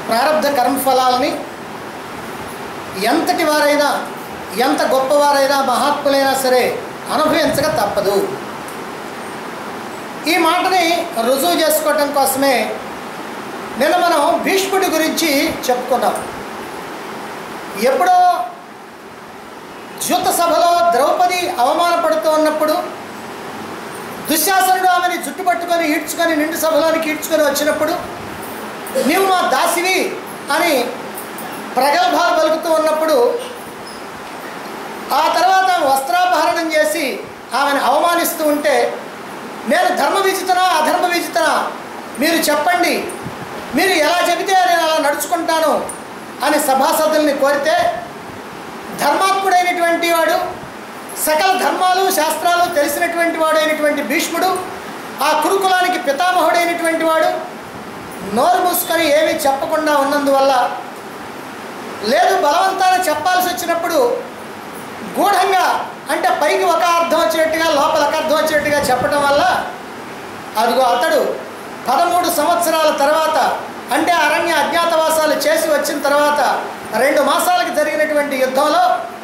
ప్రారంధ కర్మఫలాలని ఎంతటి వారైనా ఎంత గొప్పవారైనా మహాత్ములైనా సరే అనుభవించక తప్పదు ఈ మాటని రుజువు చేసుకోవటం కోసమే నిన్న మనం భీష్ముడి గురించి చెప్పుకున్నాం ఎప్పుడో జ్యూత సభలో ద్రౌపది అవమానపడుతూ ఉన్నప్పుడు దుశ్శాసనుడు ఆమెని జుట్టు పట్టుకొని ఈడ్చుకొని నిండు సభలోనికి ఈడ్చుకొని వచ్చినప్పుడు నీవు మా దాసివి అని ప్రగల్భాలు పలుకుతూ ఉన్నప్పుడు ఆ తర్వాత ఆమె వస్త్రాపహరణం చేసి ఆమెను అవమానిస్తూ ఉంటే నేను ధర్మ విజితనా అధర్మ విజితనా మీరు చెప్పండి మీరు ఎలా చెబితే నేను అలా నడుచుకుంటాను అని సభాసదుల్ని కోరితే ధర్మాత్ముడైనటువంటి వాడు సకల ధర్మాలు శాస్త్రాలు తెలిసినటువంటి వాడైనటువంటి భీష్ముడు ఆ కురుకులానికి పితామహుడైనటువంటి వాడు నోరు మూసుకొని ఏమీ చెప్పకుండా ఉన్నందువల్ల లేదు బలవంతాన చెప్పాల్సి వచ్చినప్పుడు గూఢంగా అంటే పైకి ఒక అర్థం వచ్చేట్టుగా లోపల ఒక అర్థం వచ్చేట్టుగా చెప్పడం వల్ల అదిగో అతడు పదమూడు సంవత్సరాల తర్వాత అంటే అరణ్య అజ్ఞాతవాసాలు చేసి వచ్చిన తర్వాత రెండు మాసాలకు జరిగినటువంటి యుద్ధంలో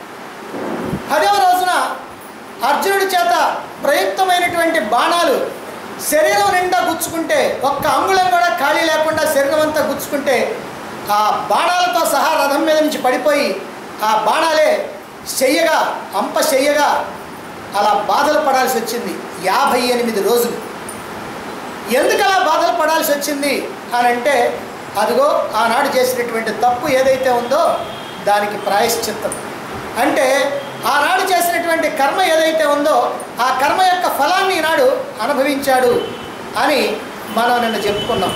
పదవ రోజున అర్జునుడి చేత ప్రయుక్తమైనటువంటి బాణాలు శరీరం నిండా గుచ్చుకుంటే ఒక్క అంగుళం కూడా ఖాళీ లేకుండా శరీరం అంతా గుచ్చుకుంటే ఆ బాణాలతో సహా రథం మీద నుంచి పడిపోయి ఆ బాణాలే చెయ్యగా అంప చెయ్యగా అలా బాధలు పడాల్సి వచ్చింది యాభై ఎనిమిది రోజులు ఎందుకు అలా బాధలు పడాల్సి వచ్చింది అని అంటే అదిగో ఆనాడు చేసినటువంటి తప్పు ఏదైతే ఉందో దానికి ప్రాయశ్చిత్తం అంటే ఆనాడు చేసినటువంటి కర్మ ఏదైతే ఉందో ఆ కర్మ యొక్క ఫలాన్ని ఈనాడు అనుభవించాడు అని మనం నిన్న చెప్పుకున్నాం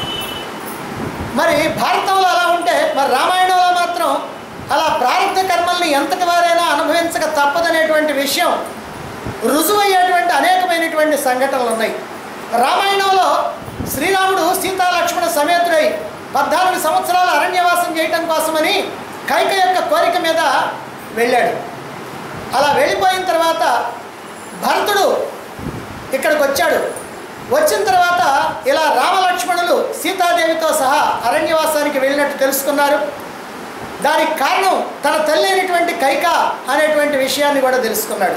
మరి భారతంలో అలా ఉంటే మరి రామాయణంలో మాత్రం అలా ప్రారంభ కర్మల్ని ఎంతటి వారైనా అనుభవించక తప్పదనేటువంటి విషయం రుజువయ్యేటువంటి అనేకమైనటువంటి సంఘటనలు ఉన్నాయి రామాయణంలో శ్రీరాముడు సీతా లక్ష్మణ సమేతుడై పద్నాలుగు సంవత్సరాలు అరణ్యవాసం చేయటం కోసమని కైక యొక్క కోరిక మీద వెళ్ళాడు అలా వెళ్ళిపోయిన తర్వాత భరతుడు ఇక్కడికి వచ్చాడు వచ్చిన తర్వాత ఇలా రామలక్ష్మణులు సీతాదేవితో సహా అరణ్యవాసానికి వెళ్ళినట్టు తెలుసుకున్నారు దానికి కారణం తన తల్లి అయినటువంటి కైక అనేటువంటి విషయాన్ని కూడా తెలుసుకున్నాడు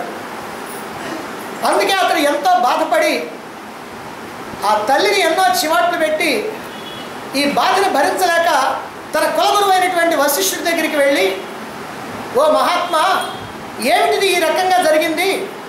అందుకే అతడు ఎంతో బాధపడి ఆ తల్లిని ఎన్నో చివాట్లు పెట్టి ఈ బాధను భరించలేక తన కులగురువు అయినటువంటి వశిష్ఠుడి దగ్గరికి వెళ్ళి ఓ మహాత్మా ఏమిటిది ఈ రకంగా జరిగింది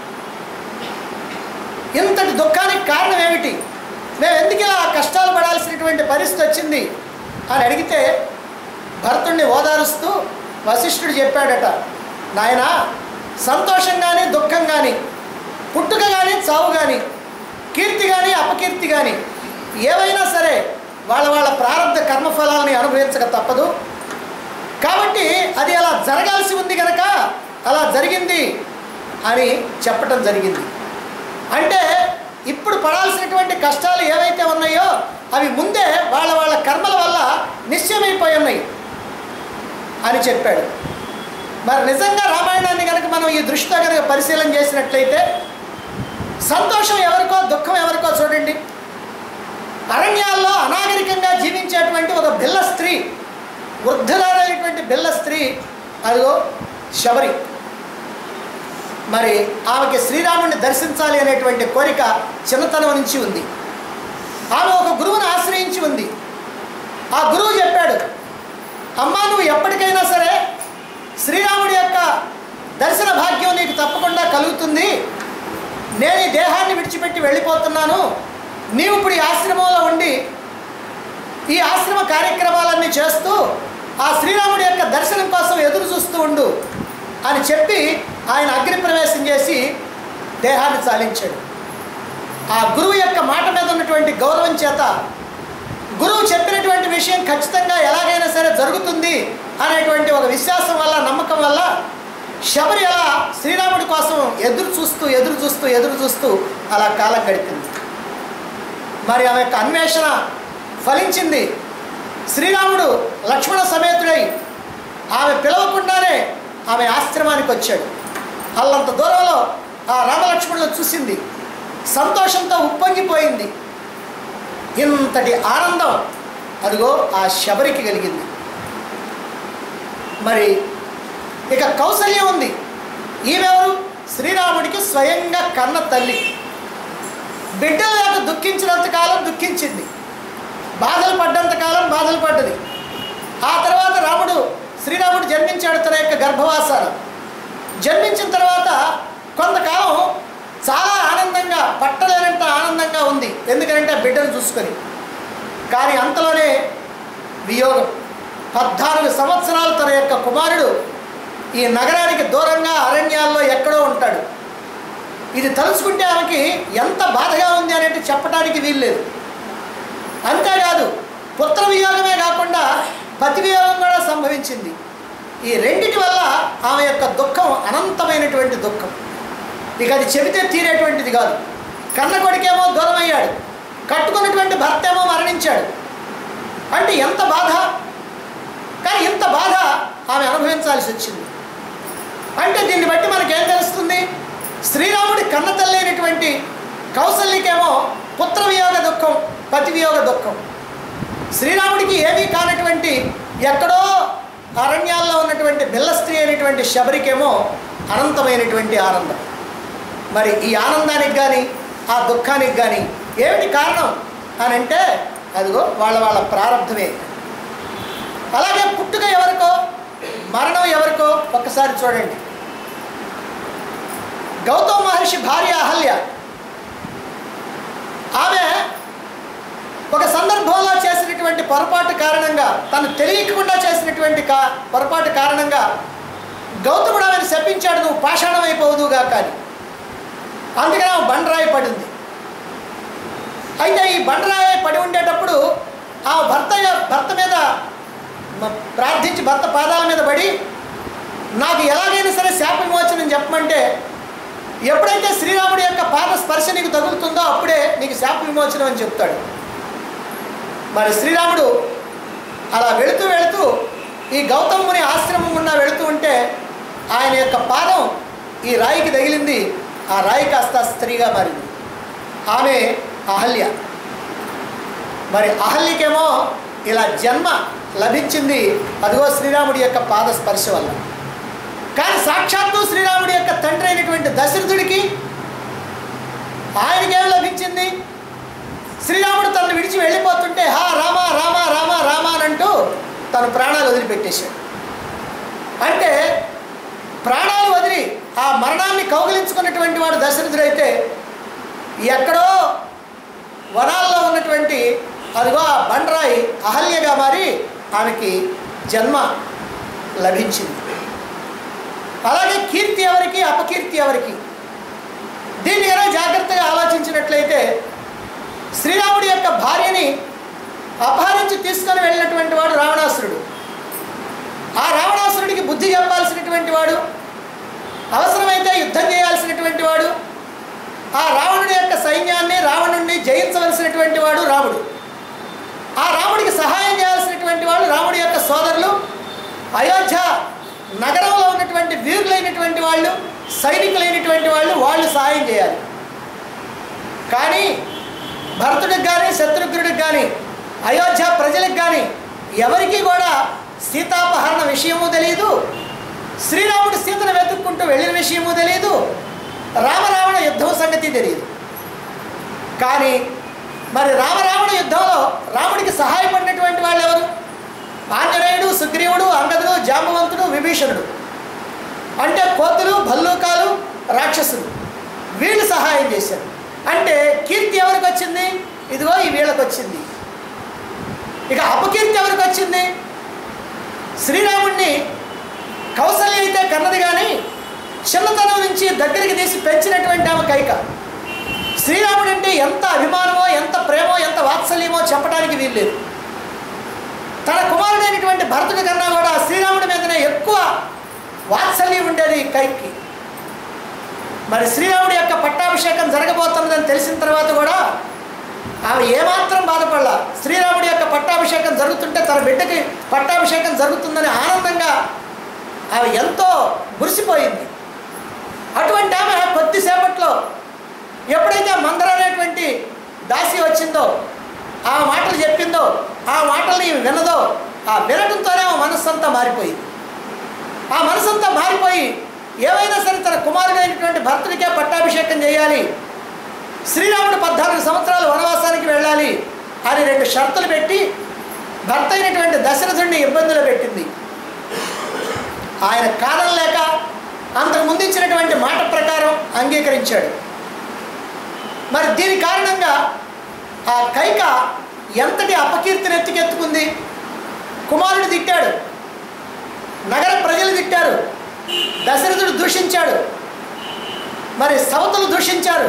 ఇంతటి దుఃఖానికి కారణం ఏమిటి మేము ఎందుకు ఇలా కష్టాలు పడాల్సినటువంటి పరిస్థితి వచ్చింది అని అడిగితే భరతుడిని ఓదారుస్తూ వశిష్ఠుడు చెప్పాడట నాయనా సంతోషం కానీ దుఃఖం కానీ పుట్టుక కానీ చావు కానీ కీర్తి కానీ అపకీర్తి కానీ ఏవైనా సరే వాళ్ళ వాళ్ళ ప్రారంభ కర్మఫలాలని అనుభవించక తప్పదు కాబట్టి అది అలా జరగాల్సి ఉంది కనుక అలా జరిగింది అని చెప్పటం జరిగింది అంటే ఇప్పుడు పడాల్సినటువంటి కష్టాలు ఏవైతే ఉన్నాయో అవి ముందే వాళ్ళ వాళ్ళ కర్మల వల్ల నిశ్చయమైపోయి ఉన్నాయి అని చెప్పాడు మరి నిజంగా రామాయణాన్ని కనుక మనం ఈ దృష్టితో కనుక పరిశీలన చేసినట్లయితే సంతోషం ఎవరికో దుఃఖం ఎవరికో చూడండి అరణ్యాల్లో అనాగరికంగా జీవించేటువంటి ఒక బిల్ల స్త్రీ వృద్ధురాలైనటువంటి బిల్ల స్త్రీ అదిగో శబరి మరి ఆమెకి శ్రీరాముడిని దర్శించాలి అనేటువంటి కోరిక చిన్నతనం నుంచి ఉంది ఆమె ఒక గురువుని ఆశ్రయించి ఉంది ఆ గురువు చెప్పాడు అమ్మా నువ్వు ఎప్పటికైనా సరే శ్రీరాముడి యొక్క దర్శన భాగ్యం నీకు తప్పకుండా కలుగుతుంది నేను ఈ దేహాన్ని విడిచిపెట్టి వెళ్ళిపోతున్నాను నీవు ఇప్పుడు ఈ ఆశ్రమంలో ఉండి ఈ ఆశ్రమ కార్యక్రమాలన్నీ చేస్తూ ఆ శ్రీరాముడి యొక్క దర్శనం కోసం ఎదురు చూస్తూ ఉండు అని చెప్పి ఆయన అగ్ని ప్రవేశం చేసి దేహాన్ని చాలించాడు ఆ గురువు యొక్క మాట మీద ఉన్నటువంటి గౌరవం చేత గురువు చెప్పినటువంటి విషయం ఖచ్చితంగా ఎలాగైనా సరే జరుగుతుంది అనేటువంటి ఒక విశ్వాసం వల్ల నమ్మకం వల్ల శబరి అలా శ్రీరాముడి కోసం ఎదురు చూస్తూ ఎదురు చూస్తూ ఎదురు చూస్తూ అలా కాలం గడిపింది మరి ఆమె యొక్క అన్వేషణ ఫలించింది శ్రీరాముడు లక్ష్మణ సమేతుడై ఆమె పిలవకుండానే ఆమె ఆశ్రమానికి వచ్చాడు అల్లంత దూరంలో ఆ రామలక్ష్మణులను చూసింది సంతోషంతో ఉప్పొంగిపోయింది ఇంతటి ఆనందం అదిగో ఆ శబరికి కలిగింది మరి ఇక కౌసల్యం ఉంది ఈమెవరు శ్రీరాముడికి స్వయంగా కన్న తల్లి బిడ్డలు లేక దుఃఖించినంత కాలం దుఃఖించింది బాధలు పడ్డంత కాలం బాధలు పడ్డది ఆ తర్వాత రాముడు శ్రీరాముడు జన్మించాడు తన యొక్క గర్భవాసాలు జన్మించిన తర్వాత కొంతకాలం చాలా ఆనందంగా పట్టలేనంత ఆనందంగా ఉంది ఎందుకంటే బిడ్డను చూసుకొని కానీ అంతలోనే వియోగం పద్నాలుగు సంవత్సరాలు తన యొక్క కుమారుడు ఈ నగరానికి దూరంగా అరణ్యాల్లో ఎక్కడో ఉంటాడు ఇది తలుచుకుంటే ఆమెకి ఎంత బాధగా ఉంది అనేది చెప్పడానికి వీల్లేదు అంతేకాదు పుత్ర వియోగమే కాకుండా పతి వియోగం కూడా సంభవించింది ఈ రెండిటి వల్ల ఆమె యొక్క దుఃఖం అనంతమైనటువంటి దుఃఖం ఇక అది చెబితే తీరేటువంటిది కాదు కన్న కొడుకేమో దూరం అయ్యాడు కట్టుకున్నటువంటి భర్త ఏమో మరణించాడు అంటే ఎంత బాధ కానీ ఇంత బాధ ఆమె అనుభవించాల్సి వచ్చింది అంటే దీన్ని బట్టి మనకేం తెలుస్తుంది శ్రీరాముడి కన్న తల్లి అయినటువంటి కౌసల్యకేమో పుత్ర వియోగ దుఃఖం పతి వియోగ దుఃఖం శ్రీరాముడికి ఏమీ కానటువంటి ఎక్కడో అరణ్యాల్లో ఉన్నటువంటి బిల్ల స్త్రీ అయినటువంటి శబరికేమో అనంతమైనటువంటి ఆనందం మరి ఈ ఆనందానికి కానీ ఆ దుఃఖానికి కానీ ఏమిటి కారణం అని అంటే అదిగో వాళ్ళ వాళ్ళ ప్రారంభమే అలాగే పుట్టుక ఎవరికో మరణం ఎవరికో ఒక్కసారి చూడండి గౌతమ మహర్షి భార్య అహల్య ఆమె ఒక సందర్భంలో చేసినటువంటి పొరపాటు కారణంగా తను తెలియకుండా చేసినటువంటి కా పొరపాటు కారణంగా గౌతముడు ఆమెను శపించాడు నువ్వు పాషాణం అయిపోదుగా కానీ అందుకని ఆమె బండరాయి పడింది అయితే ఈ బండరాయి పడి ఉండేటప్పుడు ఆ భర్త భర్త మీద మ- ప్రార్థించి భర్త పాదాల మీద పడి నాకు ఎలాగైనా సరే శాప విమోచనం చెప్పమంటే ఎప్పుడైతే శ్రీరాముడి యొక్క పాద స్పర్శ నీకు తగులుతుందో అప్పుడే నీకు శాప విమోచనం అని చెప్తాడు మరి శ్రీరాముడు అలా వెళుతూ వెళుతూ ఈ గౌతముని ఆశ్రమం గుండా వెళుతూ ఉంటే ఆయన యొక్క పాదం ఈ రాయికి తగిలింది ఆ రాయి కాస్త స్త్రీగా మారింది ఆమె అహల్య మరి అహల్యకేమో ఇలా జన్మ లభించింది అదిగో శ్రీరాముడి యొక్క పాద స్పర్శ వల్ల కానీ సాక్షాత్తు శ్రీరాముడి యొక్క తండ్రి అయినటువంటి దశరథుడికి ఆయనకేం లభించింది శ్రీరాముడు తనను విడిచి వెళ్ళిపోతుంటే హా రామ రామ రామ రామ అని అంటూ తన ప్రాణాలు వదిలిపెట్టేశాడు అంటే ప్రాణాలు వదిలి ఆ మరణాన్ని కౌగిలించుకున్నటువంటి వాడు దశరథుడైతే ఎక్కడో వనాల్లో ఉన్నటువంటి అదిగో ఆ బండరాయి అహల్యగా మారి ఆమెకి జన్మ లభించింది అలాగే కీర్తి ఎవరికి అపకీర్తి ఎవరికి దీన్ని కనుక జాగ్రత్తగా ఆలోచించినట్లయితే శ్రీరాముడి యొక్క భార్యని అపహరించి తీసుకొని వెళ్ళినటువంటి వాడు రావణాసురుడు ఆ రావణాసురుడికి బుద్ధి చెప్పాల్సినటువంటి వాడు అవసరమైతే యుద్ధం చేయాల్సినటువంటి వాడు ఆ రావణుడి యొక్క సైన్యాన్ని రావణుడిని జయించవలసినటువంటి వాడు రాముడు ఆ రాముడికి సహాయం చేయాల్సినటువంటి వాళ్ళు రాముడి యొక్క సోదరులు అయోధ్య నగరంలో ఉన్నటువంటి వీరులైనటువంటి వాళ్ళు సైనికులైనటువంటి వాళ్ళు వాళ్ళు సహాయం చేయాలి కానీ భరతుడికి కానీ శత్రుఘ్నుడికి కానీ అయోధ్య ప్రజలకు కానీ ఎవరికీ కూడా సీతాపహరణ విషయము తెలియదు శ్రీరాముడు సీతను వెతుక్కుంటూ వెళ్ళిన విషయము తెలియదు రామరావణ యుద్ధం సంగతి తెలియదు కానీ మరి రామరావణ యుద్ధంలో రాముడికి సహాయపడినటువంటి వాళ్ళు ఎవరు ఆంజనేయుడు సుగ్రీవుడు అంగదుడు జాంబవంతుడు విభీషణుడు అంటే కోతులు భల్లూకాలు రాక్షసులు వీళ్ళు సహాయం చేశారు అంటే కీర్తి ఎవరికి వచ్చింది ఇదిగో ఈ వీళ్ళకి వచ్చింది ఇక అపకీర్తి ఎవరికి వచ్చింది శ్రీరాముడిని కౌసల్య అయితే కన్నది కానీ చిన్నతనం నుంచి దగ్గరికి తీసి పెంచినటువంటి ఆమె కైక శ్రీరాముడు అంటే ఎంత అభిమానమో ఎంత ప్రేమో ఎంత వాత్సల్యమో చెప్పడానికి వీల్లేదు తన కుమారుడైనటువంటి భరతుడి కన్నా కూడా శ్రీరాముడి మీదనే ఎక్కువ వాత్సల్యం ఉండేది కైకి మరి శ్రీరాముడి యొక్క పట్టాభిషేకం జరగబోతున్నదని తెలిసిన తర్వాత కూడా ఆమె ఏమాత్రం బాధపడలా శ్రీరాముడి యొక్క పట్టాభిషేకం జరుగుతుంటే తన బిడ్డకి పట్టాభిషేకం జరుగుతుందని ఆనందంగా ఆమె ఎంతో మురిసిపోయింది అటువంటి ఆమె కొద్దిసేపట్లో ఎప్పుడైతే మందర అనేటువంటి దాసి వచ్చిందో ఆ మాటలు చెప్పిందో ఆ మాటల్ని ఈమె విన్నదో ఆ వినటంతోనే ఆమె మనస్సంతా మారిపోయింది ఆ మనసంతా మారిపోయి ఏవైనా సరే తన కుమారుడైనటువంటి భర్తుడికే పట్టాభిషేకం చేయాలి శ్రీరాముడు పద్నాలుగు సంవత్సరాలు వనవాసానికి వెళ్ళాలి అని రెండు షరతులు పెట్టి భర్త అయినటువంటి దశరథుడిని ఇబ్బందులు పెట్టింది ఆయన కాదనలేక అంతకు ముందు ఇచ్చినటువంటి మాట ప్రకారం అంగీకరించాడు మరి దీని కారణంగా ఆ కైక ఎంతటి అపకీర్తిని ఎత్తుకెత్తుకుంది కుమారుడు తిట్టాడు నగర ప్రజలు తిట్టారు దశరథుడు దూషించాడు మరి సవతలు దూషించారు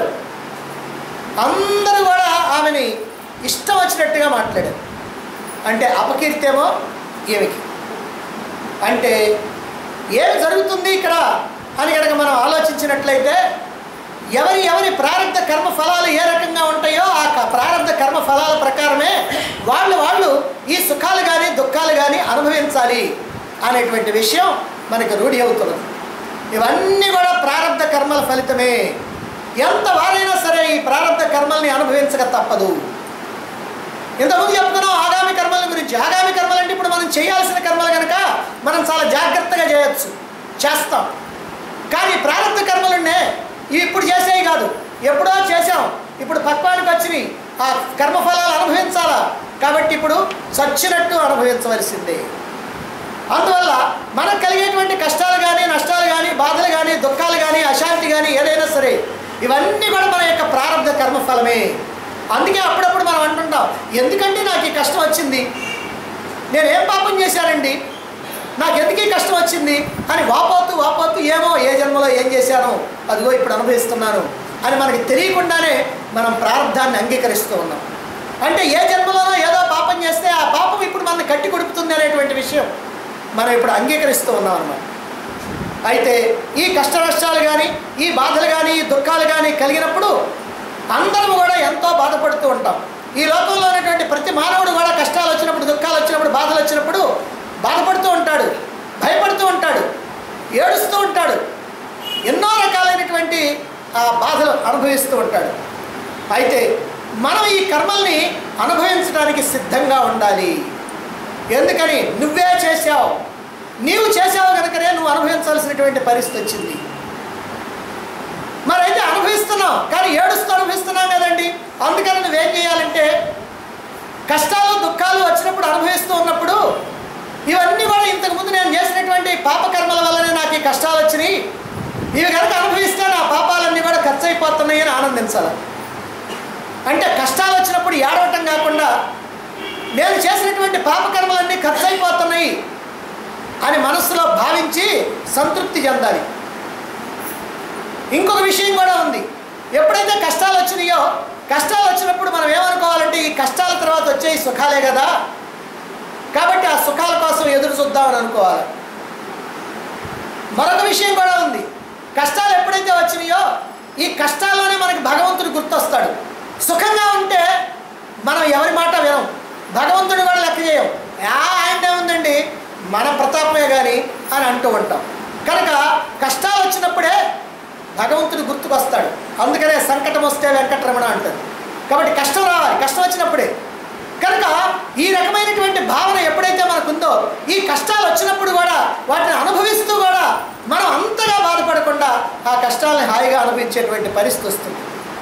అందరూ కూడా ఆమెని ఇష్టం వచ్చినట్టుగా మాట్లాడారు అంటే అపకీర్తేమో ఈమెకి అంటే ఏం జరుగుతుంది ఇక్కడ అని కనుక మనం ఆలోచించినట్లయితే ఎవరి ఎవరి ప్రారంభ కర్మ ఫలాలు ఏ రకంగా ఉంటాయో ఆ క- ప్రారంభ కర్మ ఫలాల ప్రకారమే వాళ్ళు వాళ్ళు ఈ సుఖాలు కానీ దుఃఖాలు కానీ అనుభవించాలి అనేటువంటి విషయం మనకి రూఢి అవుతున్నది ఇవన్నీ కూడా ప్రారంభ కర్మల ఫలితమే ఎంత వారైనా సరే ఈ ప్రారంభ కర్మల్ని అనుభవించక తప్పదు ఇంతకుముందు చెప్పుకున్నాం ఆగామి కర్మల గురించి ఆగామి కర్మలు అంటే ఇప్పుడు మనం చేయాల్సిన కర్మలు కనుక మనం చాలా జాగ్రత్తగా చేయొచ్చు చేస్తాం కానీ ప్రారంభ కర్మలు ఉన్నాయి ఇవి ఇప్పుడు చేసేవి కాదు ఎప్పుడో చేసాం ఇప్పుడు పక్వానికి వచ్చినాయి ఆ కర్మఫలాలు అనుభవించాలా కాబట్టి ఇప్పుడు చచ్చినట్టు అనుభవించవలసిందే అందువల్ల మనకు కలిగేటువంటి కష్టాలు కానీ నష్టాలు కానీ బాధలు కానీ దుఃఖాలు కానీ అశాంతి కానీ ఏదైనా సరే ఇవన్నీ కూడా మన యొక్క ప్రారంభ కర్మఫలమే అందుకే అప్పుడప్పుడు మనం అంటుంటాం ఎందుకంటే నాకు ఈ కష్టం వచ్చింది నేను ఏం పాపం చేశానండి నాకు ఎందుకు ఈ కష్టం వచ్చింది అని వాపోతూ వాపోతూ ఏమో ఏ జన్మలో ఏం చేశానో అదిగో ఇప్పుడు అనుభవిస్తున్నాను అని మనకి తెలియకుండానే మనం ప్రారంధాన్ని అంగీకరిస్తూ ఉన్నాం అంటే ఏ జన్మలోనో ఏదో పాపం చేస్తే ఆ పాపం ఇప్పుడు మనల్ని కట్టి కొడుకుతుంది అనేటువంటి విషయం మనం ఇప్పుడు అంగీకరిస్తూ ఉన్నాం అన్నమాట అయితే ఈ కష్ట నష్టాలు కానీ ఈ బాధలు కానీ ఈ దుఃఖాలు కానీ కలిగినప్పుడు అందరం కూడా ఎంతో బాధపడుతూ ఉంటాం ఈ లోకంలో ఉన్నటువంటి ప్రతి మానవుడు కూడా కష్టాలు వచ్చినప్పుడు దుఃఖాలు వచ్చినప్పుడు బాధలు వచ్చినప్పుడు బాధపడుతూ ఉంటాడు భయపడుతూ ఉంటాడు ఏడుస్తూ ఉంటాడు ఎన్నో రకాలైనటువంటి ఆ బాధలు అనుభవిస్తూ ఉంటాడు అయితే మనం ఈ కర్మల్ని అనుభవించడానికి సిద్ధంగా ఉండాలి ఎందుకని నువ్వే చేశావు నీవు చేసావు కనుకనే నువ్వు అనుభవించాల్సినటువంటి పరిస్థితి వచ్చింది మరి అయితే అనుభవిస్తున్నావు కానీ ఏడుస్తూ అనుభవిస్తున్నాం కదండి అందుకని నువ్వేం చేయాలంటే కష్టాలు దుఃఖాలు వచ్చినప్పుడు అనుభవిస్తూ ఉన్నప్పుడు ఇవన్నీ కూడా ఇంతకుముందు నేను చేసినటువంటి పాపకర్మల వల్లనే నాకు ఈ కష్టాలు వచ్చినాయి ఇవి కనుక అనుభవిస్తే నా పాపాలన్నీ కూడా ఖర్చు అయిపోతున్నాయి అని ఆనందించాలి అంటే కష్టాలు వచ్చినప్పుడు ఏడవటం కాకుండా నేను చేసినటువంటి పాపకర్మలన్నీ ఖర్చు అయిపోతున్నాయి అని మనస్సులో భావించి సంతృప్తి చెందాలి ఇంకొక విషయం కూడా ఉంది ఎప్పుడైతే కష్టాలు వచ్చినాయో కష్టాలు వచ్చినప్పుడు మనం ఏమనుకోవాలంటే ఈ కష్టాల తర్వాత వచ్చే ఈ సుఖాలే కదా కాబట్టి ఆ సుఖాల కోసం ఎదురు చూద్దామని అనుకోవాలి మరొక విషయం కూడా ఉంది కష్టాలు ఎప్పుడైతే వచ్చినాయో ఈ కష్టాల్లోనే మనకి భగవంతుడు గుర్తొస్తాడు సుఖంగా ఉంటే మనం ఎవరి మాట వినం భగవంతుడు కూడా లెక్క చేయం "ఆ, ఆయనదే ఉందండి మన ప్రతాపమే కానీ అని అంటూ ఉంటాం కనుక కష్టాలు వచ్చినప్పుడే భగవంతుడు గుర్తుకొస్తాడు అందుకనే సంకటం వస్తే వెంకటరమణ అంటారు కాబట్టి కష్టం రావాలి కష్టం వచ్చినప్పుడే కనుక ఈ రకమైనటువంటి భావన ఎప్పుడైతే మనకుందో ఈ కష్టాలు వచ్చినప్పుడు కూడా వాటిని అనుభవిస్తూ కూడా మనం అంతగా బాధపడకుండా ఆ కష్టాలని హాయిగా అనుభవించేటువంటి పరిస్థితి వస్తుంది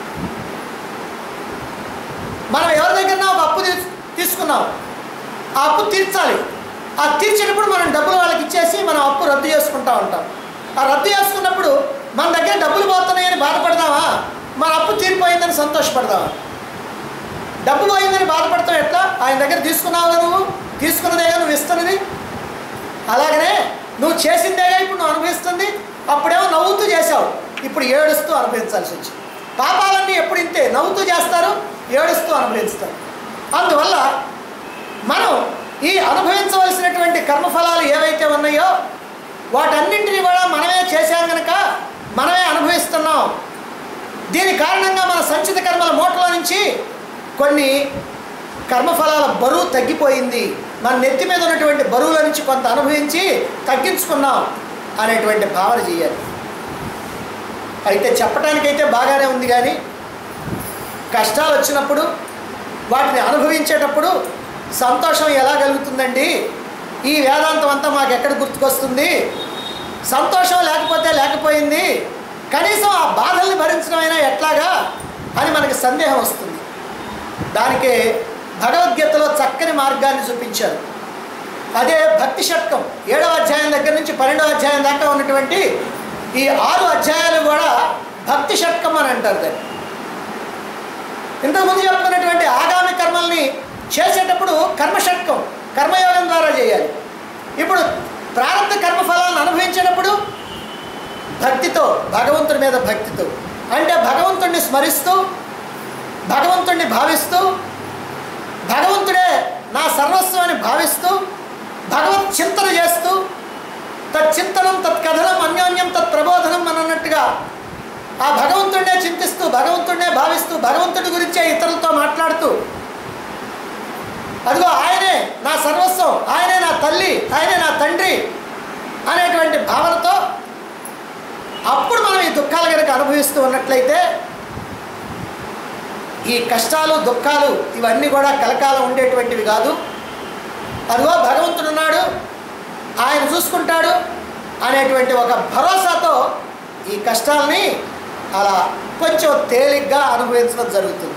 మనం ఎవరి దగ్గర ఒక అప్పు తీ- తీసుకున్నాం ఆ అప్పు తీర్చాలి ఆ తీర్చేటప్పుడు మనం డబ్బులు వాళ్ళకి ఇచ్చేసి మనం అప్పు రద్దు చేసుకుంటా ఉంటాం ఆ రద్దు చేసుకున్నప్పుడు మన దగ్గర డబ్బులు పోతున్నాయని బాధపడదామా మన అప్పు తీరిపోయిందని సంతోషపడదామా డబ్బు పోయిందని బాధపడతావు ఎట్లా ఆయన దగ్గర తీసుకున్నావు నువ్వు తీసుకున్నదేగా నువ్వు ఇస్తున్నది అలాగనే నువ్వు చేసిందేగా ఇప్పుడు నువ్వు అనుభవిస్తుంది అప్పుడేమో నవ్వుతూ చేసావు ఇప్పుడు ఏడుస్తూ అనుభవించాల్సి వచ్చింది పాపాలన్నీ ఎప్పుడు ఇంతే నవ్వుతూ చేస్తారు ఏడుస్తూ అనుభవిస్తారు అందువల్ల మనం ఈ అనుభవించవలసినటువంటి కర్మఫలాలు ఏవైతే ఉన్నాయో వాటన్నింటినీ కూడా మనమే చేశాం కనుక మనమే అనుభవిస్తున్నాం దీని కారణంగా మన సంచిత కర్మల మూటలో నుంచి కొన్ని కర్మఫలాల బరువు తగ్గిపోయింది మన నెత్తి మీద ఉన్నటువంటి బరువుల నుంచి కొంత అనుభవించి తగ్గించుకున్నాం అనేటువంటి భావన చేయాలి అయితే చెప్పడానికైతే బాగానే ఉంది కానీ కష్టాలు వచ్చినప్పుడు వాటిని అనుభవించేటప్పుడు సంతోషం ఎలా కలుగుతుందండి ఈ వేదాంతం అంతా మాకు ఎక్కడ గుర్తుకొస్తుంది సంతోషం లేకపోతే లేకపోయింది కనీసం ఆ బాధల్ని భరించడమైనా ఎట్లాగా అని మనకి సందేహం వస్తుంది దానికే భగవద్గీతలో చక్కని మార్గాన్ని చూపించారు అదే భక్తి షట్కం ఏడవ అధ్యాయం దగ్గర నుంచి పన్నెండవ అధ్యాయం దాకా ఉన్నటువంటి ఈ ఆరు అధ్యాయాలు కూడా భక్తి షట్కం అని అంటారు దాన్ని ఇంతకుముందు చెప్పుకున్నటువంటి ఆగామి కర్మల్ని చేసేటప్పుడు కర్మ షట్కం కర్మయోగం ద్వారా చేయాలి ఇప్పుడు ప్రారంభ కర్మ ఫలాలను అనుభవించేటప్పుడు భక్తితో భగవంతుడి మీద భక్తితో అంటే భగవంతుడిని స్మరిస్తూ భగవంతుడిని భావిస్తూ భగవంతుడే నా సర్వస్వం అని భావిస్తూ భగవత్ చింతన చేస్తూ తచ్చింతనం తత్కథనం అన్యోన్యం తత్ ప్రబోధనం అని అన్నట్టుగా ఆ భగవంతుడినే చింతిస్తూ భగవంతుడినే భావిస్తూ భగవంతుడి గురించే ఇతరులతో మాట్లాడుతూ అదిగో ఆయనే నా సర్వస్వం ఆయనే నా తల్లి ఆయనే నా తండ్రి అనేటువంటి భావనతో అప్పుడు మనం ఈ దుఃఖాలు కనుక అనుభవిస్తూ ఉన్నట్లయితే ఈ కష్టాలు దుఃఖాలు ఇవన్నీ కూడా కలకాలం ఉండేటువంటివి కాదు అదిగో భగవంతుడు ఉన్నాడు ఆయన చూసుకుంటాడు అనేటువంటి ఒక భరోసాతో ఈ కష్టాలని అలా కొంచెం తేలిగ్గా అనుభవించడం జరుగుతుంది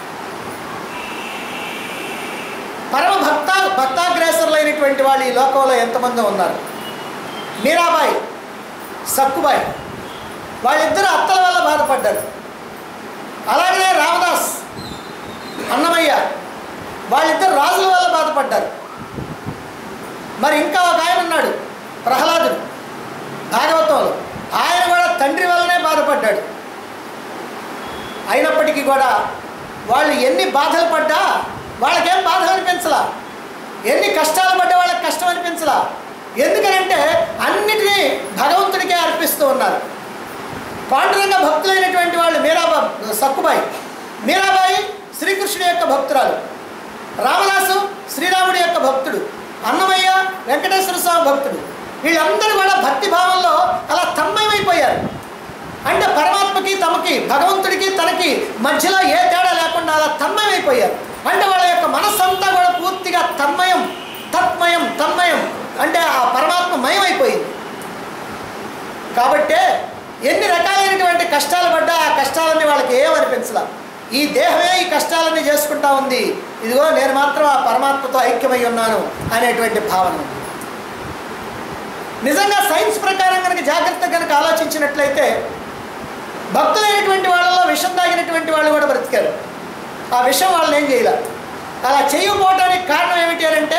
పరమ భక్త భక్తాగ్రేసరులైనటువంటి వాళ్ళు ఈ లోకంలో ఎంతమంది ఉన్నారు మీరాబాయి సక్కుబాయి వాళ్ళిద్దరు అత్తల వల్ల బాధపడ్డారు అలాగే రామదాస్ అన్నమయ్య వాళ్ళిద్దరు రాజుల వల్ల బాధపడ్డారు మరి ఇంకా ఒక ఆయన ఉన్నాడు ప్రహ్లాదుడు భాగవతంలో ఆయన కూడా తండ్రి వల్లనే బాధపడ్డాడు అయినప్పటికీ కూడా వాళ్ళు ఎన్ని బాధలు పడ్డా వాళ్ళకేం బాధ అనిపించలా ఎన్ని కష్టాలు పడ్డా వాళ్ళకి కష్టం అనిపించలా ఎందుకనంటే అన్నిటినీ భగవంతుడికే అర్పిస్తూ ఉన్నారు పాండురంగ భక్తులైనటువంటి వాళ్ళు మీరాబా సక్కుబాయి మీరాబాయి శ్రీకృష్ణుడి యొక్క భక్తురాలు రామదాసు శ్రీరాముడి యొక్క భక్తుడు అన్నమయ్య వెంకటేశ్వర స్వామి భక్తుడు వీళ్ళందరూ కూడా భక్తి భావంలో అలా తన్మయమైపోయారు అంటే పరమాత్మకి తమకి భగవంతుడికి తనకి మధ్యలో ఏ తేడా లేకుండా అలా తన్మయమైపోయారు అంటే వాళ్ళ యొక్క మనస్సంతా కూడా పూర్తిగా తన్మయం తత్మయం తన్మయం అంటే ఆ పరమాత్మ మయమైపోయింది కాబట్టే ఎన్ని రకాలైనటువంటి కష్టాలు పడ్డా ఆ కష్టాలన్నీ వాళ్ళకి ఏమనిపించలా ఈ దేహమే ఈ కష్టాలన్నీ చేసుకుంటా ఉంది ఇదిగో నేను మాత్రం ఆ పరమాత్మతో ఐక్యమై ఉన్నాను అనేటువంటి భావన ఉంది నిజంగా సైన్స్ ప్రకారం కనుక జాగ్రత్త కనుక ఆలోచించినట్లయితే భక్తులైనటువంటి వాళ్ళలో విషం తాగినటువంటి వాళ్ళు కూడా బ్రతికారు ఆ విషం వాళ్ళని ఏం చేయలే అలా చేయకపోవడానికి కారణం ఏమిటి అని అంటే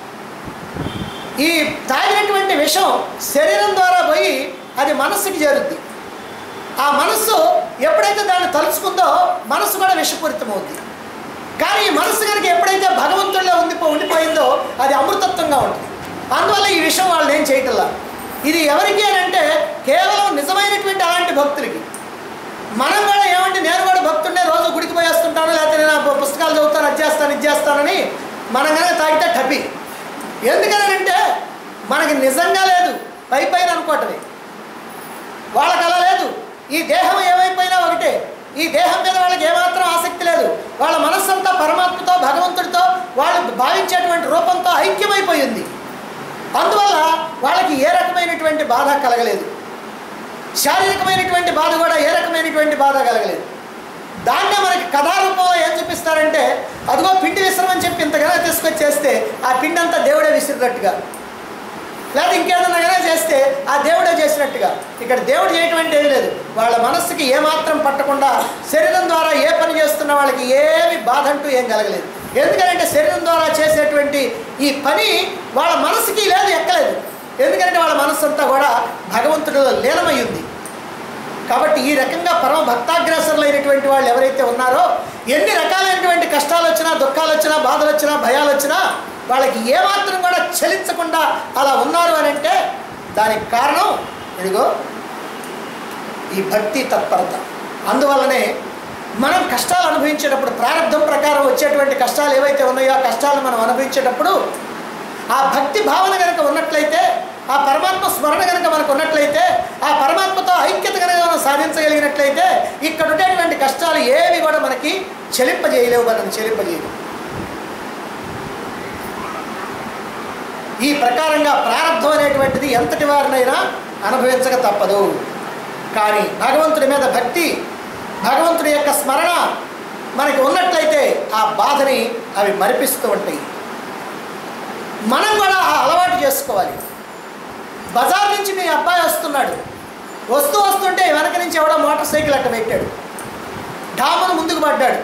ఈ తాగినటువంటి విషం శరీరం ద్వారా పోయి అది మనస్సుకి చేరుద్ది ఆ మనస్సు ఎప్పుడైతే దాన్ని తలుచుకుందో మనస్సు కూడా విషపూరితమవుద్ది కానీ ఈ మనస్సు కనుక ఎప్పుడైతే భగవంతుడిలో ఉండి ఉండిపోయిందో అది అమృతత్వంగా ఉంటుంది అందువల్ల ఈ విషయం వాళ్ళు ఏం చేయటల్లా ఇది ఎవరికి అని అంటే కేవలం నిజమైనటువంటి అలాంటి భక్తులకి మనం కూడా ఏమంటే నేను కూడా భక్తుండే రోజు గుడికి పోయేస్తుంటాను లేకపోతే నేను ఆ పుస్తకాలు చదువుతాను అది చేస్తాను ఇది చేస్తానని మనం కనుక తాగితే టపి ఎందుకనంటే మనకి నిజంగా లేదు పై పైన అనుకోవటమే వాళ్ళకి అలా లేదు ఈ దేహం ఏమైపోయినా ఒకటే ఈ దేహం మీద వాళ్ళకి ఏమాత్రం ఆసక్తి లేదు వాళ్ళ మనస్సంతా పరమాత్మతో భగవంతుడితో వాళ్ళు భావించేటువంటి రూపంతో ఐక్యమైపోయింది అందువల్ల వాళ్ళకి ఏ రకమైనటువంటి బాధ కలగలేదు శారీరకమైనటువంటి బాధ కూడా ఏ రకమైనటువంటి బాధ కలగలేదు దాన్నే మనకి కథారూపంలో ఏం చూపిస్తారంటే అదిగో పిండి విశ్రమని చెప్పి ఇంతగానో తీసుకొచ్చేస్తే ఆ పిండి అంతా దేవుడే విసిరినట్టుగా లేదా ఇంకేదన్నా కానీ చేస్తే ఆ దేవుడే చేసినట్టుగా ఇక్కడ దేవుడు చేయటువంటి ఏమీ లేదు వాళ్ళ మనస్సుకి ఏమాత్రం పట్టకుండా శరీరం ద్వారా ఏ పని చేస్తున్న వాళ్ళకి ఏమి బాధ అంటూ ఏం కలగలేదు ఎందుకంటే శరీరం ద్వారా చేసేటువంటి ఈ పని వాళ్ళ మనసుకి లేదు ఎక్కలేదు ఎందుకంటే వాళ్ళ మనస్సు అంతా కూడా భగవంతుడిలో లీనమై ఉంది కాబట్టి ఈ రకంగా పరమ భక్తాగ్రసరులైనటువంటి వాళ్ళు ఎవరైతే ఉన్నారో ఎన్ని రకాలైనటువంటి కష్టాలు వచ్చినా దుఃఖాలు వచ్చినా బాధలు వచ్చినా భయాలు వచ్చినా వాళ్ళకి ఏమాత్రం కూడా చలించకుండా అలా ఉన్నారు అని అంటే దానికి కారణం ఇదిగో ఈ భక్తి తత్పరత అందువల్లనే మనం కష్టాలు అనుభవించేటప్పుడు ప్రారంభం ప్రకారం వచ్చేటువంటి కష్టాలు ఏవైతే ఉన్నాయో ఆ కష్టాలను మనం అనుభవించేటప్పుడు ఆ భక్తి భావన కనుక ఉన్నట్లయితే ఆ పరమాత్మ స్మరణ కనుక మనకు ఉన్నట్లయితే ఆ పరమాత్మతో ఐక్యత కనుక మనం సాధించగలిగినట్లయితే ఇక్కడ ఉండేటువంటి కష్టాలు ఏవి కూడా మనకి చెలింపజేయలేవు మనం చెలింపజేయలేవు ఈ ప్రకారంగా ప్రారంభం అనేటువంటిది ఎంతటి వారినైనా అనుభవించక తప్పదు కానీ భగవంతుడి మీద భక్తి భగవంతుడి యొక్క స్మరణ మనకి ఉన్నట్లయితే ఆ బాధని అవి మరిపిస్తూ ఉంటాయి మనం కూడా ఆ అలవాటు చేసుకోవాలి బజార్ నుంచి మీ అబ్బాయి వస్తున్నాడు వస్తూ వస్తుంటే వెనక నుంచి ఎవడో మోటార్ సైకిల్ అట్ట పెట్టాడు డామును ముందుకు పడ్డాడు